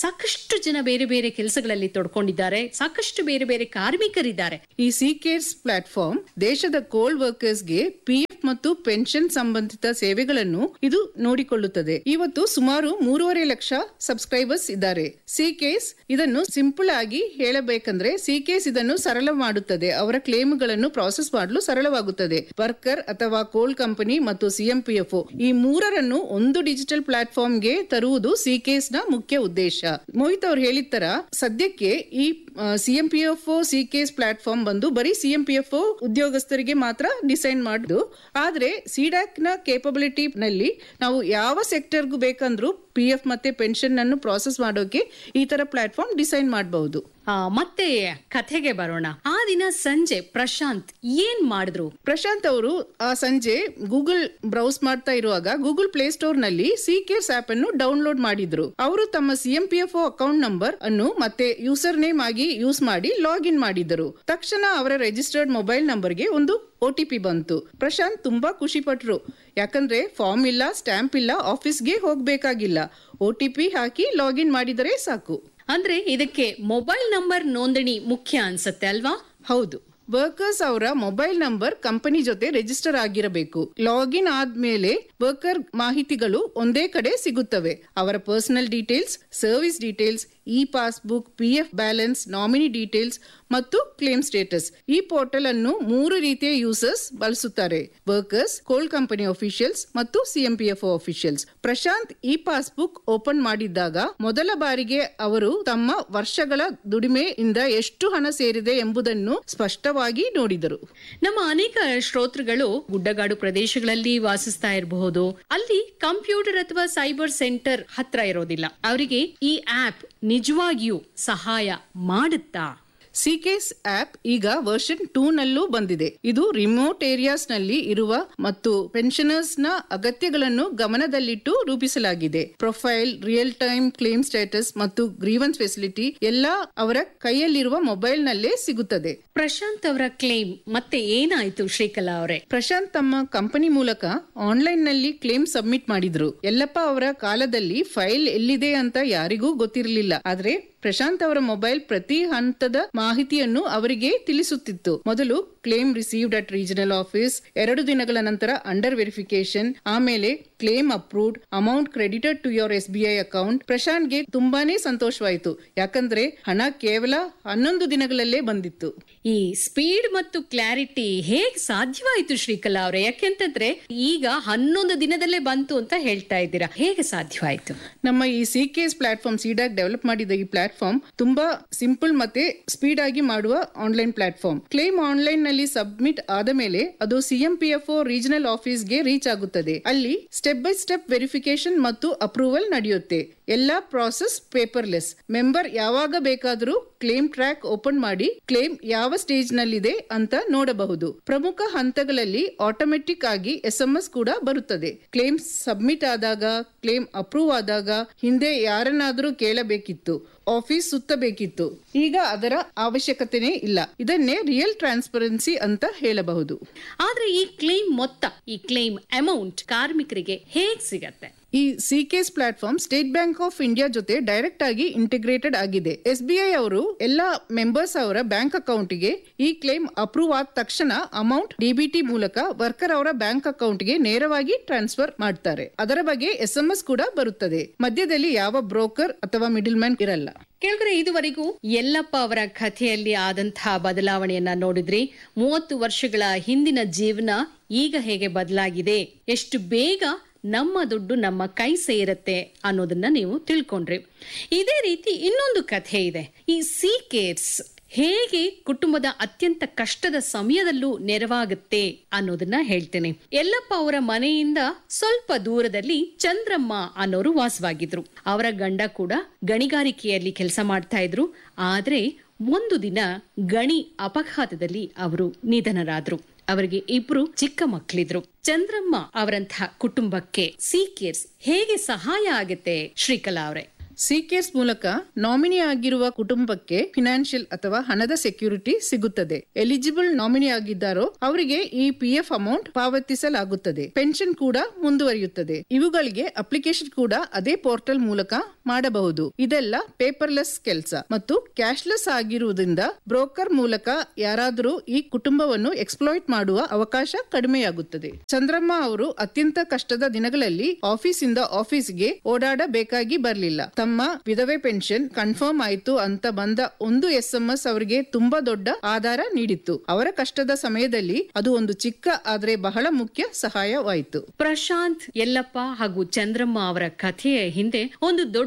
ಸಾಕಷ್ಟು ಜನ ಬೇರೆ ಬೇರೆ ಕೆಲಸಗಳಲ್ಲಿ ತೊಡ್ಕೊಂಡಿದ್ದಾರೆ ಸಾಕಷ್ಟು ಬೇರೆ ಬೇರೆ ಕಾರ್ಮಿಕರಿದ್ದಾರೆ ಈ ಸಿ ಕೇರ್ಸ್ ಪ್ಲಾಟ್ಫಾರ್ಮ್ ದೇಶದ ಕೋಲ್ ವರ್ಕರ್ಸ್ಗೆ ಪಿಎಫ್ ಮತ್ತು ಪೆನ್ಷನ್ ಸಂಬಂಧಿತ ಸೇವೆಗಳನ್ನು ಇದು ನೋಡಿಕೊಳ್ಳುತ್ತದೆ ಇವತ್ತು ಸುಮಾರು ಮೂರುವರೆ ಲಕ್ಷ ಸಬ್ಸ್ಕ್ರೈಬರ್ಸ್ ಇದ್ದಾರೆ ಸಿ ಕೇಸ್ ಇದನ್ನು ಸಿಂಪಲ್ ಆಗಿ ಹೇಳಬೇಕಂದ್ರೆ ಸಿ ಕೇಸ್ ಇದನ್ನು ಸರಳ ಮಾಡುತ್ತದೆ ಅವರ ಕ್ಲೇಮ್ಗಳನ್ನು ಪ್ರಾಸೆಸ್ ಮಾಡಲು ಸರಳವಾಗುತ್ತದೆ ವರ್ಕರ್ ಅಥವಾ ಕೋಲ್ ಕಂಪನಿ ಮತ್ತು ಸಿಎಂಪಿಎಫ್ ಈ ಮೂರರನ್ನು ಒಂದು ಡಿಜಿಟಲ್ ಪ್ಲಾಟ್ಫಾರ್ಮ್ಗೆ ತರುವುದು ಸಿ ಕೇಸ್ ನ ಮುಖ್ಯ ಉದ್ದೇಶ ಮೋಹಿತ್ ಅವ್ರು ಹೇಳಿದ ತರ ಸದ್ಯಕ್ಕೆ ಈ ಸಿಎಂಪಿಎಫ್ ಸಿ ಕೇಸ್ ಪ್ಲಾಟ್ಫಾರ್ಮ್ ಬಂದು ಬರೀ ಸಿಎಂಪಿಎಫ್ ಉದ್ಯೋಗಸ್ಥರಿಗೆ ಮಾತ್ರ ಡಿಸೈನ್ ಮಾಡುದು ಆದ್ರೆ ಸಿಡ್ಯಾಕ್ ನ ಕೇಪಬಿಲಿಟಿ ನಲ್ಲಿ ನಾವು ಯಾವ ಸೆಕ್ಟರ್ಗೂ ಬೇಕಂದ್ರೂ ಪಿ ಎಫ್ ಮತ್ತೆ ಪೆನ್ಷನ್ ಅನ್ನು ಪ್ರಾಸೆಸ್ ಮಾಡೋಕೆ ಈ ತರ ಪ್ಲಾಟ್ಫಾರ್ಮ್ ಡಿಸೈನ್ ಮಾಡಬಹುದು ಆ, ಮತ್ತೆ ಕಥೆಗೆ ಬರೋಣ ಆ ದಿನ ಸಂಜೆ ಪ್ರಶಾಂತ್ ಏನ್ ಮಾಡಿದ್ರು ಪ್ರಶಾಂತ್ ಅವರು ಆ ಸಂಜೆ ಗೂಗಲ್ ಬ್ರೌಸ್ ಮಾಡ್ತಾ ಇರುವಾಗ ಗೂಗಲ್ ಪ್ಲೇ ಸ್ಟೋರ್ ನಲ್ಲಿ ಸಿ ಕೇರ್ಸ್ ಆಪ್ ಅನ್ನು ಡೌನ್ಲೋಡ್ ಮಾಡಿದ್ರು ಅವರು ತಮ್ಮ ಸಿಎಂಪಿಎಫ್ ಅಕೌಂಟ್ ನಂಬರ್ ಅನ್ನು ಮತ್ತೆ ಯೂಸರ್ ನೇಮ್ ಆಗಿ ಯೂಸ್ ಮಾಡಿ ಲಾಗಿನ್ ಮಾಡಿದರು ತಕ್ಷಣ ಅವರ ರಿಜಿಸ್ಟರ್ಡ್ ಮೊಬೈಲ್ ನಂಬರ್ಗೆ ಒಂದು ಒ ಟಿ ಪಿ ಬಂತು ಪ್ರಶಾಂತ್ ತುಂಬಾ ಖುಷಿ ಪಟ್ರು ಯಾಕಂದ್ರೆ ಫಾರ್ಮ್ ಇಲ್ಲ ಸ್ಟ್ಯಾಂಪ್ ಇಲ್ಲ ಆಫೀಸ್ಗೆ ಹೋಗ್ಬೇಕಾಗಿಲ್ಲ ಒ ಟಿ ಪಿ ಹಾಕಿ ಲಾಗಿನ್ ಮಾಡಿದರೆ ಸಾಕು ಅಂದ್ರೆ ಇದಕ್ಕೆ ಮೊಬೈಲ್ ನಂಬರ್ ನೋಂದಣಿ ಮುಖ್ಯ ಅನ್ಸತ್ತೆ ಅಲ್ವಾ ಹೌದು ವರ್ಕರ್ಸ್ ಅವರ ಮೊಬೈಲ್ ನಂಬರ್ ಕಂಪನಿ ಜೊತೆ ರಿಜಿಸ್ಟರ್ ಆಗಿರಬೇಕು ಲಾಗಿನ್ ಆದ್ಮೇಲೆ ವರ್ಕರ್ ಮಾಹಿತಿಗಳು ಒಂದೇ ಕಡೆ ಸಿಗುತ್ತವೆ ಅವರ personal details service details E passbook P F balance nominee details ಮತ್ತು ಕ್ಲೇಮ್ ಸ್ಟೇಟಸ್ ಈ ಪೋರ್ಟಲ್ ಅನ್ನು ಮೂರು ರೀತಿಯ ಯೂಸರ್ಸ್ ಬಳಸುತ್ತಾರೆ ವರ್ಕರ್ಸ್ ಕೋಲ್ ಕಂಪನಿ ಅಫಿಷಿಯಲ್ಸ್ ಮತ್ತು CMPF officials Prashant E passbook open ಮಾಡಿದ್ದಾಗ ಮೊದಲ ಬಾರಿಗೆ ಅವರು ತಮ್ಮ ವರ್ಷಗಳ ದುಡಿಮೆಯಿಂದ ಎಷ್ಟು ಹಣ ಸೇರಿದೆ ಎಂಬುದನ್ನು ಸ್ಪಷ್ಟವಾಗಿ ನೋಡಿದರು ನಮ್ಮ ಅನೇಕ ಶ್ರೋತೃಗಳು ಗುಡ್ಡಗಾಡು ಪ್ರದೇಶಗಳಲ್ಲಿ ವಾಸಿಸ್ತಾ ಇರಬಹುದು ಅಲ್ಲಿ ಕಂಪ್ಯೂಟರ್ ಅಥವಾ ಸೈಬರ್ ಸೆಂಟರ್ ಹತ್ರ ಇರೋದಿಲ್ಲ ಅವರಿಗೆ ಈ ಆಪ್ ನಿಜವಾಗಿಯೂ ಸಹಾಯ ಮಾಡುತ್ತಾ ಸಿಕೇಸ್ ಆಪ್ ಈಗ ವರ್ಷನ್ ಟೂ ನಲ್ಲೂ ಬಂದಿದೆ ಇದು ರಿಮೋಟ್ ಏರಿಯಾಸ್ ನಲ್ಲಿ ಇರುವ ಮತ್ತು ಪೆನ್ಷನರ್ಸ್ ನ ಅಗತ್ಯಗಳನ್ನು ಗಮನದಲ್ಲಿಟ್ಟು ರೂಪಿಸಲಾಗಿದೆ profile real time claim status ಮತ್ತು ಗ್ರೀವನ್ಸ್ ಫೆಸಿಲಿಟಿ ಎಲ್ಲ ಅವರ ಕೈಯಲ್ಲಿರುವ ಮೊಬೈಲ್ ನಲ್ಲೇ ಸಿಗುತ್ತದೆ ಪ್ರಶಾಂತ್ ಅವರ ಕ್ಲೇಮ್ ಮತ್ತೆ ಏನಾಯ್ತು ಶ್ರೀಕಲಾ ಅವರೇ ಪ್ರಶಾಂತ್ ತಮ್ಮ ಕಂಪನಿ ಮೂಲಕ ಆನ್ಲೈನ್ ನಲ್ಲಿ ಕ್ಲೇಮ್ ಸಬ್ಮಿಟ್ ಮಾಡಿದ್ರು ಯಲ್ಲಪ್ಪ ಅವರ ಕಾಲದಲ್ಲಿ ಫೈಲ್ ಎಲ್ಲಿದೆ ಅಂತ ಯಾರಿಗೂ ಗೊತ್ತಿರಲಿಲ್ಲ ಆದ್ರೆ ಪ್ರಶಾಂತ್ ಅವರ ಮೊಬೈಲ್ ಪ್ರತಿ ಹಂತದ ಮಾಹಿತಿಯನ್ನು ಅವರಿಗೆ ತಿಳಿಸುತ್ತಿತ್ತು ಮೊದಲು claim received at regional office ಎರಡು ದಿನಗಳ ನಂತರ ಅಂಡರ್ ವೆರಿಫಿಕೇಶನ್ ಆಮೇಲೆ claim approved amount credited to your S B I account ಪ್ರಶಾಂತ್ಗೆ ತುಂಬಾನೇ ಸಂತೋಷವಾಯಿತು ಯಾಕಂದ್ರೆ ಹಣ ಕೇವಲ ಹನ್ನೊಂದು ದಿನಗಳಲ್ಲೇ ಬಂದಿತ್ತು ಈ ಸ್ಪೀಡ್ ಮತ್ತು ಕ್ಲಾರಿಟಿ ಹೇಗ್ ಸಾಧ್ಯವಾಯ್ತು ಶ್ರೀಕಲಾ ಅವರೇ ಯಾಕೆಂತಂದ್ರೆ ಈಗ ಹನ್ನೊಂದು ದಿನದಲ್ಲೇ ಬಂತು ಅಂತ ಹೇಳ್ತಾ ಇದ್ದೀರಾ ಹೇಗೆ ಸಾಧ್ಯವಾಯ್ತು ನಮ್ಮ ಈ ಸಿ ಕೇಸ್ ಪ್ಲಾಟ್ಫಾರ್ಮ್ ಸಿಡಾಕ್ ಡೆವಲಪ್ ಮಾಡಿದ ಈ ಪ್ಲಾಟ್ಫಾರ್ಮ್ ತುಂಬಾ ಸಿಂಪಲ್ ಮತ್ತೆ ಸ್ಪೀಡ್ ಆಗಿ ಮಾಡುವ ಆನ್ಲೈನ್ ಪ್ಲಾಟ್ಫಾರ್ಮ್ ಕ್ಲೇಮ್ ಆನ್ಲೈನ್ ನಲ್ಲಿ ಸಬ್ಮಿಟ್ ಆದ ಮೇಲೆ ಅದು ಸಿಎಂಪಿಎಫ್ಒ ರೀಜನಲ್ ಆಫೀಸ್ಗೆ ರೀಚ್ ಆಗುತ್ತದೆ ಅಲ್ಲಿ ಸ್ಟೆಪ್ ಬೈ ಸ್ಟೆಪ್ ವೆರಿಫಿಕೇಶನ್ ಮತ್ತು ಅಪ್ರೂವಲ್ ನಡೆಯುತ್ತೆ ಎಲ್ಲಾ ಪ್ರಾಸೆಸ್ ಪೇಪರ್ಲೆಸ್ ಮೆಂಬರ್ ಯಾವಾಗ ಬೇಕಾದರೂ ಕ್ಲೇಮ್ ಟ್ರ್ಯಾಕ್ ಓಪನ್ ಮಾಡಿ ಕ್ಲೇಮ್ ಯಾವ ಸ್ಟೇಜ್ ನಲ್ಲಿದೆ ಅಂತ ನೋಡಬಹುದು ಪ್ರಮುಖ ಹಂತಗಳಲ್ಲಿ ಆಟೋಮೆಟಿಕ್ ಆಗಿ ಎಸ್ ಎಂ ಎಸ್ ಕೂಡ ಬರುತ್ತದೆ ಕ್ಲೇಮ್ ಸಬ್ಮಿಟ್ ಆದಾಗ ಕ್ಲೇಮ್ ಅಪ್ರೂವ್ ಆದಾಗ ಹಿಂದೆ ಯಾರನ್ನಾದರೂ ಕೇಳಬೇಕಿತ್ತು ಆಫೀಸ್ ಸುತ್ತಬೇಕಿತ್ತು ಈಗ ಅದರ ಅವಶ್ಯಕತೆನೇ ಇಲ್ಲ ಇದನ್ನೇ ರಿಯಲ್ ಟ್ರಾನ್ಸ್ಪರೆನ್ಸಿ ಅಂತ ಹೇಳಬಹುದು ಆದ್ರೆ ಈ ಕ್ಲೇಮ್ ಮೊತ್ತ ಈ ಕ್ಲೇಮ್ ಅಮೌಂಟ್ ಕಾರ್ಮಿಕರಿಗೆ ಹೇಗ್ ಸಿಗತ್ತೆ ಈ CCARES platform state bank of India ಜೊತೆ ಡೈರೆಕ್ಟ್ ಆಗಿ ಇಂಟಿಗ್ರೇಟೆಡ್ ಆಗಿದೆ ಎಸ್ ಬಿ ಐ ಅವರು ಎಲ್ಲ ಮೆಂಬರ್ಸ್ ಅವರ ಬ್ಯಾಂಕ್ ಅಕೌಂಟ್ಗೆ ಈ ಕ್ಲೇಮ್ ಅಪ್ರೂವ್ ಆದ ತಕ್ಷಣ ಅಮೌಂಟ್ ಡಿಬಿಟಿ ಮೂಲಕ ವರ್ಕರ್ ಅವರ ಬ್ಯಾಂಕ್ ಅಕೌಂಟ್ಗೆ ನೇರವಾಗಿ ಟ್ರಾನ್ಸ್ಫರ್ ಮಾಡ್ತಾರೆ ಅದರ ಬಗ್ಗೆ ಎಸ್ ಎಂ ಎಸ್ ಕೂಡ ಬರುತ್ತದೆ ಮಧ್ಯದಲ್ಲಿ ಯಾವ ಬ್ರೋಕರ್ ಅಥವಾ ಮಿಡಿಲ್ ಮ್ಯಾನ್ ಇರಲ್ಲ ಕೇಳಿದ್ರೆ ಇದುವರೆಗೂ ಯಲ್ಲಪ್ಪ ಅವರ ಕಥೆಯಲ್ಲಿ ಆದಂತಹ ಬದಲಾವಣೆಯನ್ನ ನೋಡಿದ್ರಿ ಮೂವತ್ತು ವರ್ಷಗಳ ಹಿಂದಿನ ಜೀವನ ಈಗ ಹೇಗೆ ಬದಲಾಗಿದೆ ಎಷ್ಟು ಬೇಗ ನಮ್ಮ ದುಡ್ಡು ನಮ್ಮ ಕೈ ಸೇರತ್ತೆ ಅನ್ನೋದನ್ನ ನೀವು ತಿಳ್ಕೊಂಡ್ರಿ ಇದೇ ರೀತಿ ಇನ್ನೊಂದು ಕಥೆ ಇದೆ ಈ ಸಿ ಕೇರ್ಸ್ ಹೇಗೆ ಕುಟುಂಬದ ಅತ್ಯಂತ ಕಷ್ಟದ ಸಮಯದಲ್ಲೂ ನೆರವಾಗುತ್ತೆ ಅನ್ನೋದನ್ನ ಹೇಳ್ತೇನೆ ಯಲ್ಲಪ್ಪ ಅವರ ಮನೆಯಿಂದ ಸ್ವಲ್ಪ ದೂರದಲ್ಲಿ ಚಂದ್ರಮ್ಮ ಅನ್ನೋರು ವಾಸವಾಗಿದ್ರು ಅವರ ಗಂಡ ಕೂಡ ಗಣಿಗಾರಿಕೆಯಲ್ಲಿ ಕೆಲಸ ಮಾಡ್ತಾ ಇದ್ರು ಆದ್ರೆ ಒಂದು ದಿನ ಗಣಿ ಅಪಘಾತದಲ್ಲಿ ಅವರು ನಿಧನರಾದ್ರು ಅವರಿಗೆ ಇಬ್ರು ಚಿಕ್ಕ ಮಕ್ಕಳಿದ್ರು ಚಂದ್ರಮ್ಮ ಅವರಂತಹ ಕುಟುಂಬಕ್ಕೆ ಸಿ ಕೇರ್ಸ್ ಹೇಗೆ ಸಹಾಯ ಆಗುತ್ತೆ ಶ್ರೀಕಲಾ ಅವರೇ ಸಿಕೇರ್ಸ್ ಮೂಲಕ ನಾಮಿನಿ ಆಗಿರುವ ಕುಟುಂಬಕ್ಕೆ ಫಿನಾನ್ಷಿಯಲ್ ಅಥವಾ ಹಣದ ಸೆಕ್ಯೂರಿಟಿ ಸಿಗುತ್ತದೆ ಎಲಿಜಿಬಲ್ ನಾಮಿನಿ ಆಗಿದ್ದಾರೋ ಅವರಿಗೆ ಈ ಪಿಎಫ್ ಅಮೌಂಟ್ ಪಾವತಿಸಲಾಗುತ್ತದೆ ಪೆನ್ಷನ್ ಕೂಡ ಮುಂದುವರಿಯುತ್ತದೆ ಇವುಗಳಿಗೆ ಅಪ್ಲಿಕೇಶನ್ ಕೂಡ ಅದೇ ಪೋರ್ಟಲ್ ಮೂಲಕ ಮಾಡಬಹುದು ಇದೆಲ್ಲ ಪೇಪರ್ಲೆಸ್ ಕೆಲಸ ಮತ್ತು ಕ್ಯಾಶ್ಲೆಸ್ ಆಗಿರುವುದರಿಂದ ಬ್ರೋಕರ್ ಮೂಲಕ ಯಾರಾದರೂ ಈ ಕುಟುಂಬವನ್ನು ಎಕ್ಸ್ಪ್ಲಾಯ್ಟ್ ಮಾಡುವ ಅವಕಾಶ ಕಡಿಮೆಯಾಗುತ್ತದೆ ಚಂದ್ರಮ್ಮ ಅವರು ಅತ್ಯಂತ ಕಷ್ಟದ ದಿನಗಳಲ್ಲಿ ಆಫೀಸಿಂದ ಆಫೀಸ್ಗೆ ಓಡಾಡಬೇಕಾಗಿ ಬರಲಿಲ್ಲ ತಮ್ಮ ವಿಧವೆ ಪೆನ್ಷನ್ ಕನ್ಫರ್ಮ್ ಆಯ್ತು ಅಂತ ಬಂದ ಒಂದು ಎಸ್ ಎಂ ಎಸ್ ಅವರಿಗೆ ತುಂಬಾ ದೊಡ್ಡ ಆಧಾರ ನೀಡಿತ್ತು ಅವರ ಕಷ್ಟದ ಸಮಯದಲ್ಲಿ ಅದು ಒಂದು ಚಿಕ್ಕ ಆದ್ರೆ ಬಹಳ ಮುಖ್ಯ ಸಹಾಯವಾಯಿತು ಪ್ರಶಾಂತ್ ಯಲ್ಲಪ್ಪ ಹಾಗೂ ಚಂದ್ರಮ್ಮ ಅವರ ಕಥೆಯ ಹಿಂದೆ ಒಂದು ದೊಡ್ಡ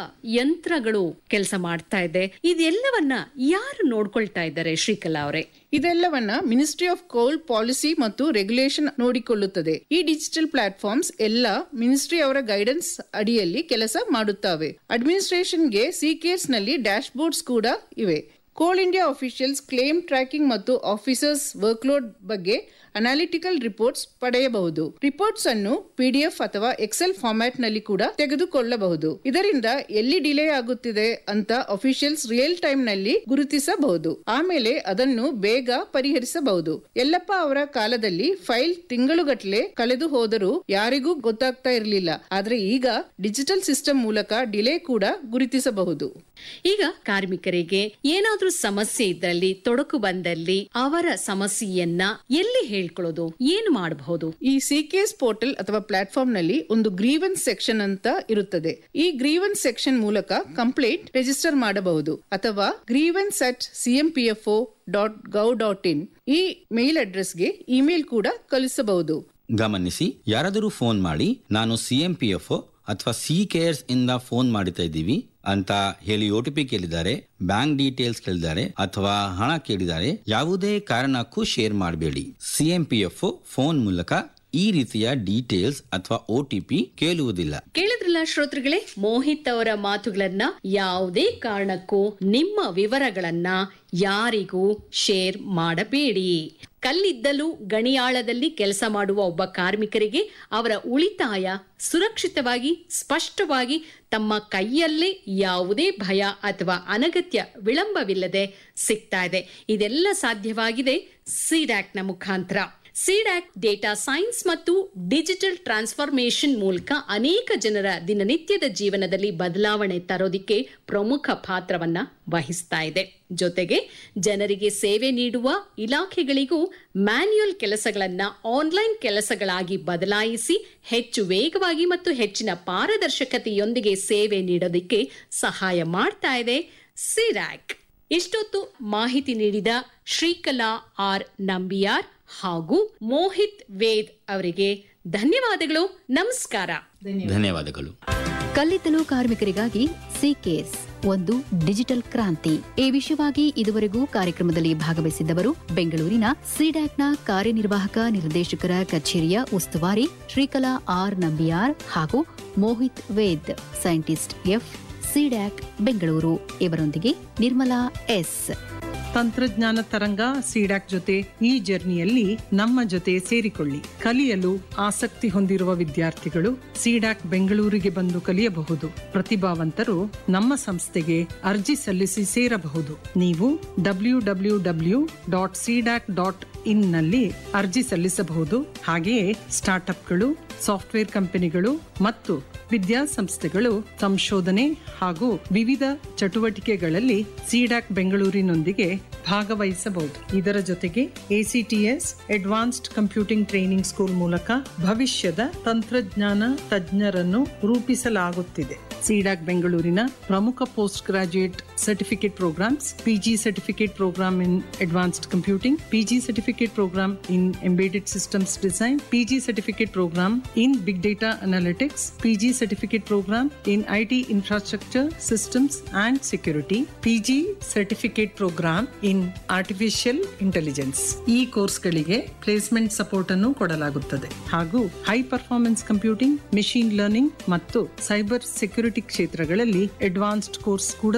ಯಂತ್ರಗಳು ಕೆಲಸ ಮಾಡ್ತಾ ಇದೆ ಇದೆಲ್ಲವನ್ನ ಯಾರು ನೋಡ್ಕೊಳ್ತಾ ಇದ್ದಾರೆ ಶ್ರೀಕಲಾ ಅವರೇ ಇದೆಲ್ಲವನ್ನ ಮಿನಿಸ್ಟ್ರಿ ಆಫ್ ಕೋಲ್ ಪಾಲಿಸಿ ಮತ್ತು ರೆಗ್ಯುಲೇಷನ್ ನೋಡಿಕೊಳ್ಳುತ್ತದೆ ಈ ಡಿಜಿಟಲ್ ಪ್ಲಾಟ್ಫಾರ್ಮ್ಸ್ ಎಲ್ಲ ಮಿನಿಸ್ಟ್ರಿ ಅವರ ಗೈಡೆನ್ಸ್ ಅಡಿಯಲ್ಲಿ ಕೆಲಸ ಮಾಡುತ್ತವೆ ಅಡ್ಮಿನಿಸ್ಟ್ರೇಷನ್ಗೆ ಸಿಕೇರ್ಸ್ ನಲ್ಲಿ ಡ್ಯಾಶ್ ಬೋರ್ಡ್ಸ್ ಕೂಡ ಇವೆ coal India officials claim tracking ಮತ್ತು ಆಫೀಸರ್ಸ್ ವರ್ಕ್ಲೋಡ್ ಬಗ್ಗೆ ಅನಾಲಿಟಿಕಲ್ ರಿಪೋರ್ಟ್ಸ್ ಪಡೆಯಬಹುದು ರಿಪೋರ್ಟ್ಸ್ ಅನ್ನು ಪಿಡಿಎಫ್ ಅಥವಾ ಎಕ್ಸೆಲ್ ಫಾರ್ಮ್ಯಾಟ್ ನಲ್ಲಿ ಕೂಡ ತೆಗೆದುಕೊಳ್ಳಬಹುದು ಇದರಿಂದ ಎಲ್ಲಿ ಡಿಲೇ ಆಗುತ್ತಿದೆ ಅಂತ ಅಫಿಷಿಯಲ್ಸ್ ರಿಯಲ್ ಟೈಮ್ ನಲ್ಲಿ ಗುರುತಿಸಬಹುದು ಆಮೇಲೆ ಅದನ್ನು ಬೇಗ ಪರಿಹರಿಸಬಹುದು ಯಲ್ಲಪ್ಪ ಅವರ ಕಾಲದಲ್ಲಿ ಫೈಲ್ ತಿಂಗಳುಗಟ್ಟಲೆ ಕಳೆದು ಹೋದರೂ ಯಾರಿಗೂ ಗೊತ್ತಾಗ್ತಾ ಇರಲಿಲ್ಲ ಆದ್ರೆ ಈಗ ಡಿಜಿಟಲ್ ಸಿಸ್ಟಮ್ ಮೂಲಕ ಡಿಲೇ ಕೂಡ ಗುರುತಿಸಬಹುದು ಈಗ ಕಾರ್ಮಿಕರಿಗೆ ಏನಾದ್ರೂ ಸಮಸ್ಯೆ ಇದ್ದಲ್ಲಿ ತೊಡಕು ಬಂದಲ್ಲಿ ಅವರ ಸಮಸ್ಯೆಯನ್ನ ಎಲ್ಲಿ ಹೇಳ್ಕೊಳ್ಳೋದು ಏನು ಮಾಡಬಹುದು ಈ ಸಿಕೆಎಸ್ ಪೋರ್ಟಲ್ ಅಥವಾ ಪ್ಲಾಟ್ಫಾರ್ಮ್ ನಲ್ಲಿ ಒಂದು ಗ್ರೀವೆನ್ಸ್ ಸೆಕ್ಷನ್ ಅಂತ ಇರುತ್ತದೆ ಈ ಗ್ರೀವೆನ್ಸ್ ಸೆಕ್ಷನ್ ಮೂಲಕ ಕಂಪ್ಲೇಂಟ್ ರಿಜಿಸ್ಟರ್ ಮಾಡಬಹುದು ಅಥವಾ grievance at CMPFO dot gov dot in E mail ಅಡ್ರೆಸ್ಗೆ email ಕೂಡ ಕಳಿಸಬಹುದು ಗಮನಿಸಿ ಯಾರಾದರೂ ಫೋನ್ ಮಾಡಿ ನಾನು ಸಿ ಎಂ ಪಿ ಎಫ್ ಅಥವಾ ಸಿ ಕೇರ್ಸ್ ಇಂದ ಫೋನ್ ಮಾಡ್ತಾ ಇದ್ದೀವಿ ಅಂತ ಹೇಳಿ ಒ ಟಿ ಪಿ ಕೇಳಿದ್ದಾರೆ ಬ್ಯಾಂಕ್ ಡೀಟೇಲ್ಸ್ ಕೇಳಿದ್ದಾರೆ ಅಥವಾ ಹಣ ಕೇಳಿದ್ದಾರೆ ಯಾವುದೇ ಕಾರಣಕ್ಕೂ ಶೇರ್ ಮಾಡಬೇಡಿ C M P F phone ಮೂಲಕ ಈ ರೀತಿಯ ಡೀಟೇಲ್ಸ್ ಅಥವಾ ಒ ಟಿ ಪಿ ಕೇಳುವುದಿಲ್ಲ ಕೇಳಿದ್ರಲ್ಲ ಶ್ರೋತೃಗಳೇ ಮೋಹಿತ್ ಅವರ ಮಾತುಗಳನ್ನ ಯಾವುದೇ ಕಾರಣಕ್ಕೂ ನಿಮ್ಮ ವಿವರಗಳನ್ನ ಯಾರಿಗೂ ಶೇರ್ ಮಾಡಬೇಡಿ ಕಲ್ಲಿದ್ದಲು ಗಣಿಯಾಳದಲ್ಲಿ ಕೆಲಸ ಮಾಡುವ ಒಬ್ಬ ಕಾರ್ಮಿಕರಿಗೆ ಅವರ ಉಳಿತಾಯ ಸುರಕ್ಷಿತವಾಗಿ ಸ್ಪಷ್ಟವಾಗಿ ತಮ್ಮ ಕೈಯಲ್ಲೇ ಯಾವುದೇ ಭಯ ಅಥವಾ ಅನಗತ್ಯ ವಿಳಂಬವಿಲ್ಲದೆ ಸಿಗ್ತಾ ಇದೆ ಇದೆಲ್ಲ ಸಾಧ್ಯವಾಗಿದೆ ಸಿಡ್ಯಾಕ್ನ ಮುಖಾಂತರ ಸಿಡ್ಯಾಕ್ ಡೇಟಾ ಸೈನ್ಸ್ ಮತ್ತು ಡಿಜಿಟಲ್ ಟ್ರಾನ್ಸ್ಫಾರ್ಮೇಶನ್ ಮೂಲಕ ಅನೇಕ ಜನರ ದಿನನಿತ್ಯದ ಜೀವನದಲ್ಲಿ ಬದಲಾವಣೆ ತರೋದಿಕ್ಕೆ ಪ್ರಮುಖ ಪಾತ್ರವನ್ನ ವಹಿಸ್ತಾ ಇದೆ ಜೊತೆಗೆ ಜನರಿಗೆ ಸೇವೆ ನೀಡುವ ಇಲಾಖೆಗಳಿಗೂ ಮ್ಯಾನ್ಯುಯಲ್ ಕೆಲಸಗಳನ್ನ ಆನ್ಲೈನ್ ಕೆಲಸಗಳಾಗಿ ಬದಲಾಯಿಸಿ ಹೆಚ್ಚು ವೇಗವಾಗಿ ಮತ್ತು ಹೆಚ್ಚಿನ ಪಾರದರ್ಶಕತೆಯೊಂದಿಗೆ ಸೇವೆ ನೀಡೋದಕ್ಕೆ ಸಹಾಯ ಮಾಡ್ತಾ ಇದೆ ಸಿಡ್ಯಾಕ್ ಇಷ್ಟೊತ್ತು ಮಾಹಿತಿ ನೀಡಿದ ಶ್ರೀಕಲಾ ಆರ್ ನಂಬಿಯಾರ್ ಹಾಗೂ ಮೋಹಿತ್ ವೇದ್ ಅವರಿಗೆ ಧನ್ಯವಾದಗಳು ನಮಸ್ಕಾರ ಧನ್ಯವಾದಗಳು ಕಲ್ಲಿದ್ದಲು ಕಾರ್ಮಿಕರಿಗಾಗಿ ಸಿ ಕೇರ್ಸ್ ಒಂದು ಡಿಜಿಟಲ್ ಕ್ರಾಂತಿ ಈ ವಿಷಯವಾಗಿ ಇದುವರೆಗೂ ಕಾರ್ಯಕ್ರಮದಲ್ಲಿ ಭಾಗವಹಿಸಿದ್ದವರು ಬೆಂಗಳೂರಿನ ಸಿಡ್ಯಾಕ್ನ ಕಾರ್ಯನಿರ್ವಾಹಕ ನಿರ್ದೇಶಕರ ಕಚೇರಿಯ ಉಸ್ತುವಾರಿ ಶ್ರೀಕಲಾ ಆರ್ ನಂಬಿಯಾರ್ ಹಾಗೂ Mohit Ved scientist F CDAC Bengaluru ಇವರೊಂದಿಗೆ ನಿರ್ಮಲಾ ಎಸ್ ತಂತ್ರಜ್ಞಾನ ತರಂಗ ಸಿಡಾಕ್ ಜೊತೆ ಈ ಜರ್ನಿಯಲ್ಲಿ ನಮ್ಮ ಜೊತೆ ಸೇರಿಕೊಳ್ಳಿ ಕಲಿಯಲು ಆಸಕ್ತಿ ಹೊಂದಿರುವ ವಿದ್ಯಾರ್ಥಿಗಳು ಸಿಡಾಕ್ ಬೆಂಗಳೂರಿಗೆ ಬಂದು ಕಲಿಯಬಹುದು ಪ್ರತಿಭಾವಂತರು ನಮ್ಮ ಸಂಸ್ಥೆಗೆ ಅರ್ಜಿ ಸಲ್ಲಿಸಿ ಸೇರಬಹುದು ನೀವು W W W dot CDAC dot in ನಲ್ಲಿ ಅರ್ಜಿ ಸಲ್ಲಿಸಬಹುದು ಹಾಗೆಯೇ ಸ್ಟಾರ್ಟ್ಅಪ್ಗಳು ಸಾಫ್ಟ್ವೇರ್ ಕಂಪನಿಗಳು ಮತ್ತು ವಿದ್ಯಾಸಂಸ್ಥೆಗಳು ಸಂಶೋಧನೆ ಹಾಗೂ ವಿವಿಧ ಚಟುವಟಿಕೆಗಳಲ್ಲಿ ಸಿಡಾಕ್ ಬೆಂಗಳೂರಿನೊಂದಿಗೆ ಭಾಗವಹಿಸಬಹುದು ಇದರ ಜೊತೆಗೆ ACTS advanced computing training school ಮೂಲಕ ಭವಿಷ್ಯದ ತಂತ್ರಜ್ಞಾನ ತಜ್ಞರನ್ನು ರೂಪಿಸಲಾಗುತ್ತಿದೆ ಸಿಡಾಕ್ ಬೆಂಗಳೂರಿನ ಪ್ರಮುಖ post graduate certificate programmes PG certificate programme in advanced computing PG certificate programme in embedded systems design PG certificate programme in big data analytics PG certificate programme in IT infrastructure systems and security PG certificate programme in artificial intelligence ಈ ಕೋರ್ಸ್ಗಳಿಗೆ ಪ್ಲೇಸ್ಮೆಂಟ್ ಸಪೋರ್ಟ್ ಅನ್ನು ಕೊಡಲಾಗುತ್ತದೆ ಹಾಗೂ high performance computing machine learning ಮತ್ತು ಸೈಬರ್ ಸೆಕ್ಯೂರಿಟಿ ಕ್ಷೇತ್ರಗಳಲ್ಲಿ ಅಡ್ವಾನ್ಸ್ಡ್ ಕೋರ್ಸ್ ಕೂಡ ಲಭ್ಯವಿದೆ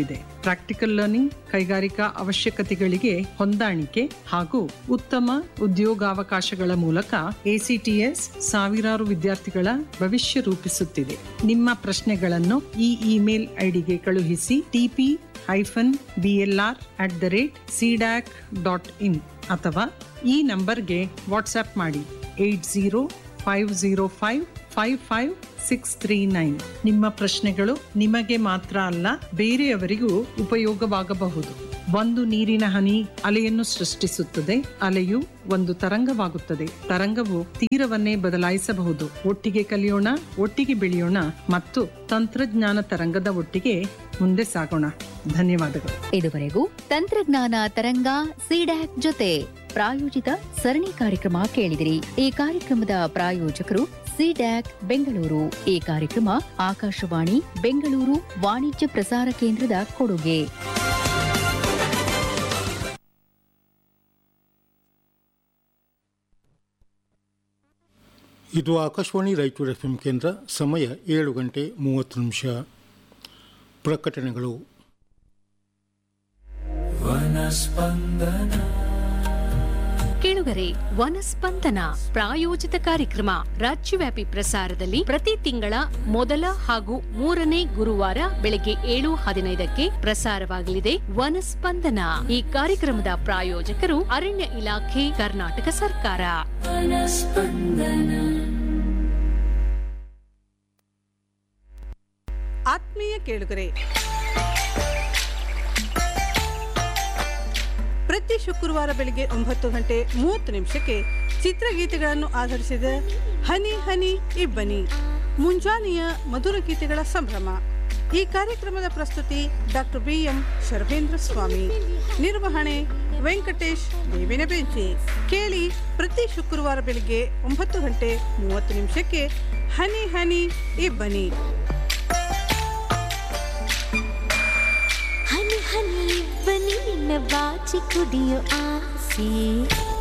ನೀಡಲಾಗಿದೆ ಪ್ರಾಕ್ಟಿಕಲ್ ಲರ್ನಿಂಗ್ ಕೈಗಾರಿಕಾ ಅವಶ್ಯಕತೆಗಳಿಗೆ ಹೊಂದಾಣಿಕೆ ಹಾಗೂ ಉತ್ತಮ ಉದ್ಯೋಗಾವಕಾಶಗಳ ಮೂಲಕ ಎಸಿಟಿಎಸ್ ಸಾವಿರಾರು ವಿದ್ಯಾರ್ಥಿಗಳ ಭವಿಷ್ಯ ರೂಪಿಸುತ್ತಿದೆ ನಿಮ್ಮ ಪ್ರಶ್ನೆಗಳನ್ನು ಈ ಇಮೇಲ್ ಐಡಿಗೆ ಕಳುಹಿಸಿ TP hyphen BLR at the rate CDAC dot in ಅಥವಾ ಈ ನಂಬರ್ಗೆ ವಾಟ್ಸ್ಆಪ್ ಮಾಡಿ eight zero five zero five five five six three nine ನಿಮ್ಮ ಪ್ರಶ್ನೆಗಳು ನಿಮಗೆ ಮಾತ್ರ ಅಲ್ಲ ಬೇರೆಯವರಿಗೂ ಉಪಯೋಗವಾಗಬಹುದು ಒಂದು ನೀರಿನ ಹನಿ ಅಲೆಯನ್ನು ಸೃಷ್ಟಿಸುತ್ತದೆ ಅಲೆಯು ಒಂದು ತರಂಗವಾಗುತ್ತದೆ ತರಂಗವು ತೀರವನ್ನೇ ಬದಲಾಯಿಸಬಹುದು ಒಟ್ಟಿಗೆ ಕಲಿಯೋಣ ಒಟ್ಟಿಗೆ ಬೆಳೆಯೋಣ ಮತ್ತು ತಂತ್ರಜ್ಞಾನ ತರಂಗದ ಒಟ್ಟಿಗೆ ಮುಂದೆ ಸಾಗೋಣ ಧನ್ಯವಾದಗಳು ಇದುವರೆಗೂ ತಂತ್ರಜ್ಞಾನ ತರಂಗ ಸಿಡ್ಯಾಕ್ ಜೊತೆ ಪ್ರಾಯೋಜಿತ ಸರಣಿ ಕಾರ್ಯಕ್ರಮ ಕೇಳಿದಿರಿ ಈ ಕಾರ್ಯಕ್ರಮದ ಪ್ರಾಯೋಜಕರು ಸಿಡ್ಯಾಕ್ ಬೆಂಗಳೂರು ಈ ಕಾರ್ಯಕ್ರಮ ಆಕಾಶವಾಣಿ ಬೆಂಗಳೂರು ವಾಣಿಜ್ಯ ಪ್ರಸಾರ ಕೇಂದ್ರದ ಕೊಡುಗೆ ಇದು ಆಕಾಶವಾಣಿ ರಾಯಚೂರು ಎಫ್ ಎಂ ಕೇಂದ್ರ ಸಮಯ ಏಳು ಗಂಟೆ ಮೂವತ್ತು ನಿಮಿಷ ಪ್ರಕಟಣೆಗಳು ಕೇಳುಗರೆ ವನಸ್ಪಂದನ ಪ್ರಾಯೋಜಿತ ಕಾರ್ಯಕ್ರಮ ರಾಜ್ಯವ್ಯಾಪಿ ಪ್ರಸಾರದಲ್ಲಿ ಪ್ರತಿ ತಿಂಗಳ ಮೊದಲ ಹಾಗೂ ಮೂರನೇ ಗುರುವಾರ ಬೆಳಗ್ಗೆ ಏಳು ಹದಿನೈದಕ್ಕೆ ಪ್ರಸಾರವಾಗಲಿದೆ ವನಸ್ಪಂದನ ಈ ಕಾರ್ಯಕ್ರಮದ ಪ್ರಾಯೋಜಕರು ಅರಣ್ಯ ಇಲಾಖೆ ಕರ್ನಾಟಕ ಸರ್ಕಾರ ಆತ್ಮೀಯ ಕೇಳುಗರೆ ಪ್ರತಿ ಶುಕ್ರವಾರ ಬೆಳಿಗ್ಗೆ ಒಂಬತ್ತು ಗಂಟೆ ಮೂವತ್ತು ನಿಮಿಷಕ್ಕೆ ಚಿತ್ರಗೀತೆಗಳನ್ನು ಆಧರಿಸಿದ ಹನಿ ಹನಿ ಇಬ್ಬನಿ ಮುಂಜಾನೆಯ ಮಧುರ ಗೀತೆಗಳ ಸಂಭ್ರಮ ಈ ಕಾರ್ಯಕ್ರಮದ ಪ್ರಸ್ತುತಿ doctor B M Sharvendra Swamy ನಿರ್ವಹಣೆ ವೆಂಕಟೇಶ್ ಬೇವಿನ ಬೆಂಚಿ ಕೇಳಿ ಪ್ರತಿ ಶುಕ್ರವಾರ ಬೆಳಿಗ್ಗೆ ಒಂಬತ್ತು ಗಂಟೆ ಮೂವತ್ತು ನಿಮಿಷಕ್ಕೆ ಹನಿ ಹನಿ ಇಬ್ಬನಿ ಹನಿ ಹನಿ ಬನ್ನಿ ನಿನ್ನ ಬಾಚಿ ಕುಡಿಯೋ ಆಸೆ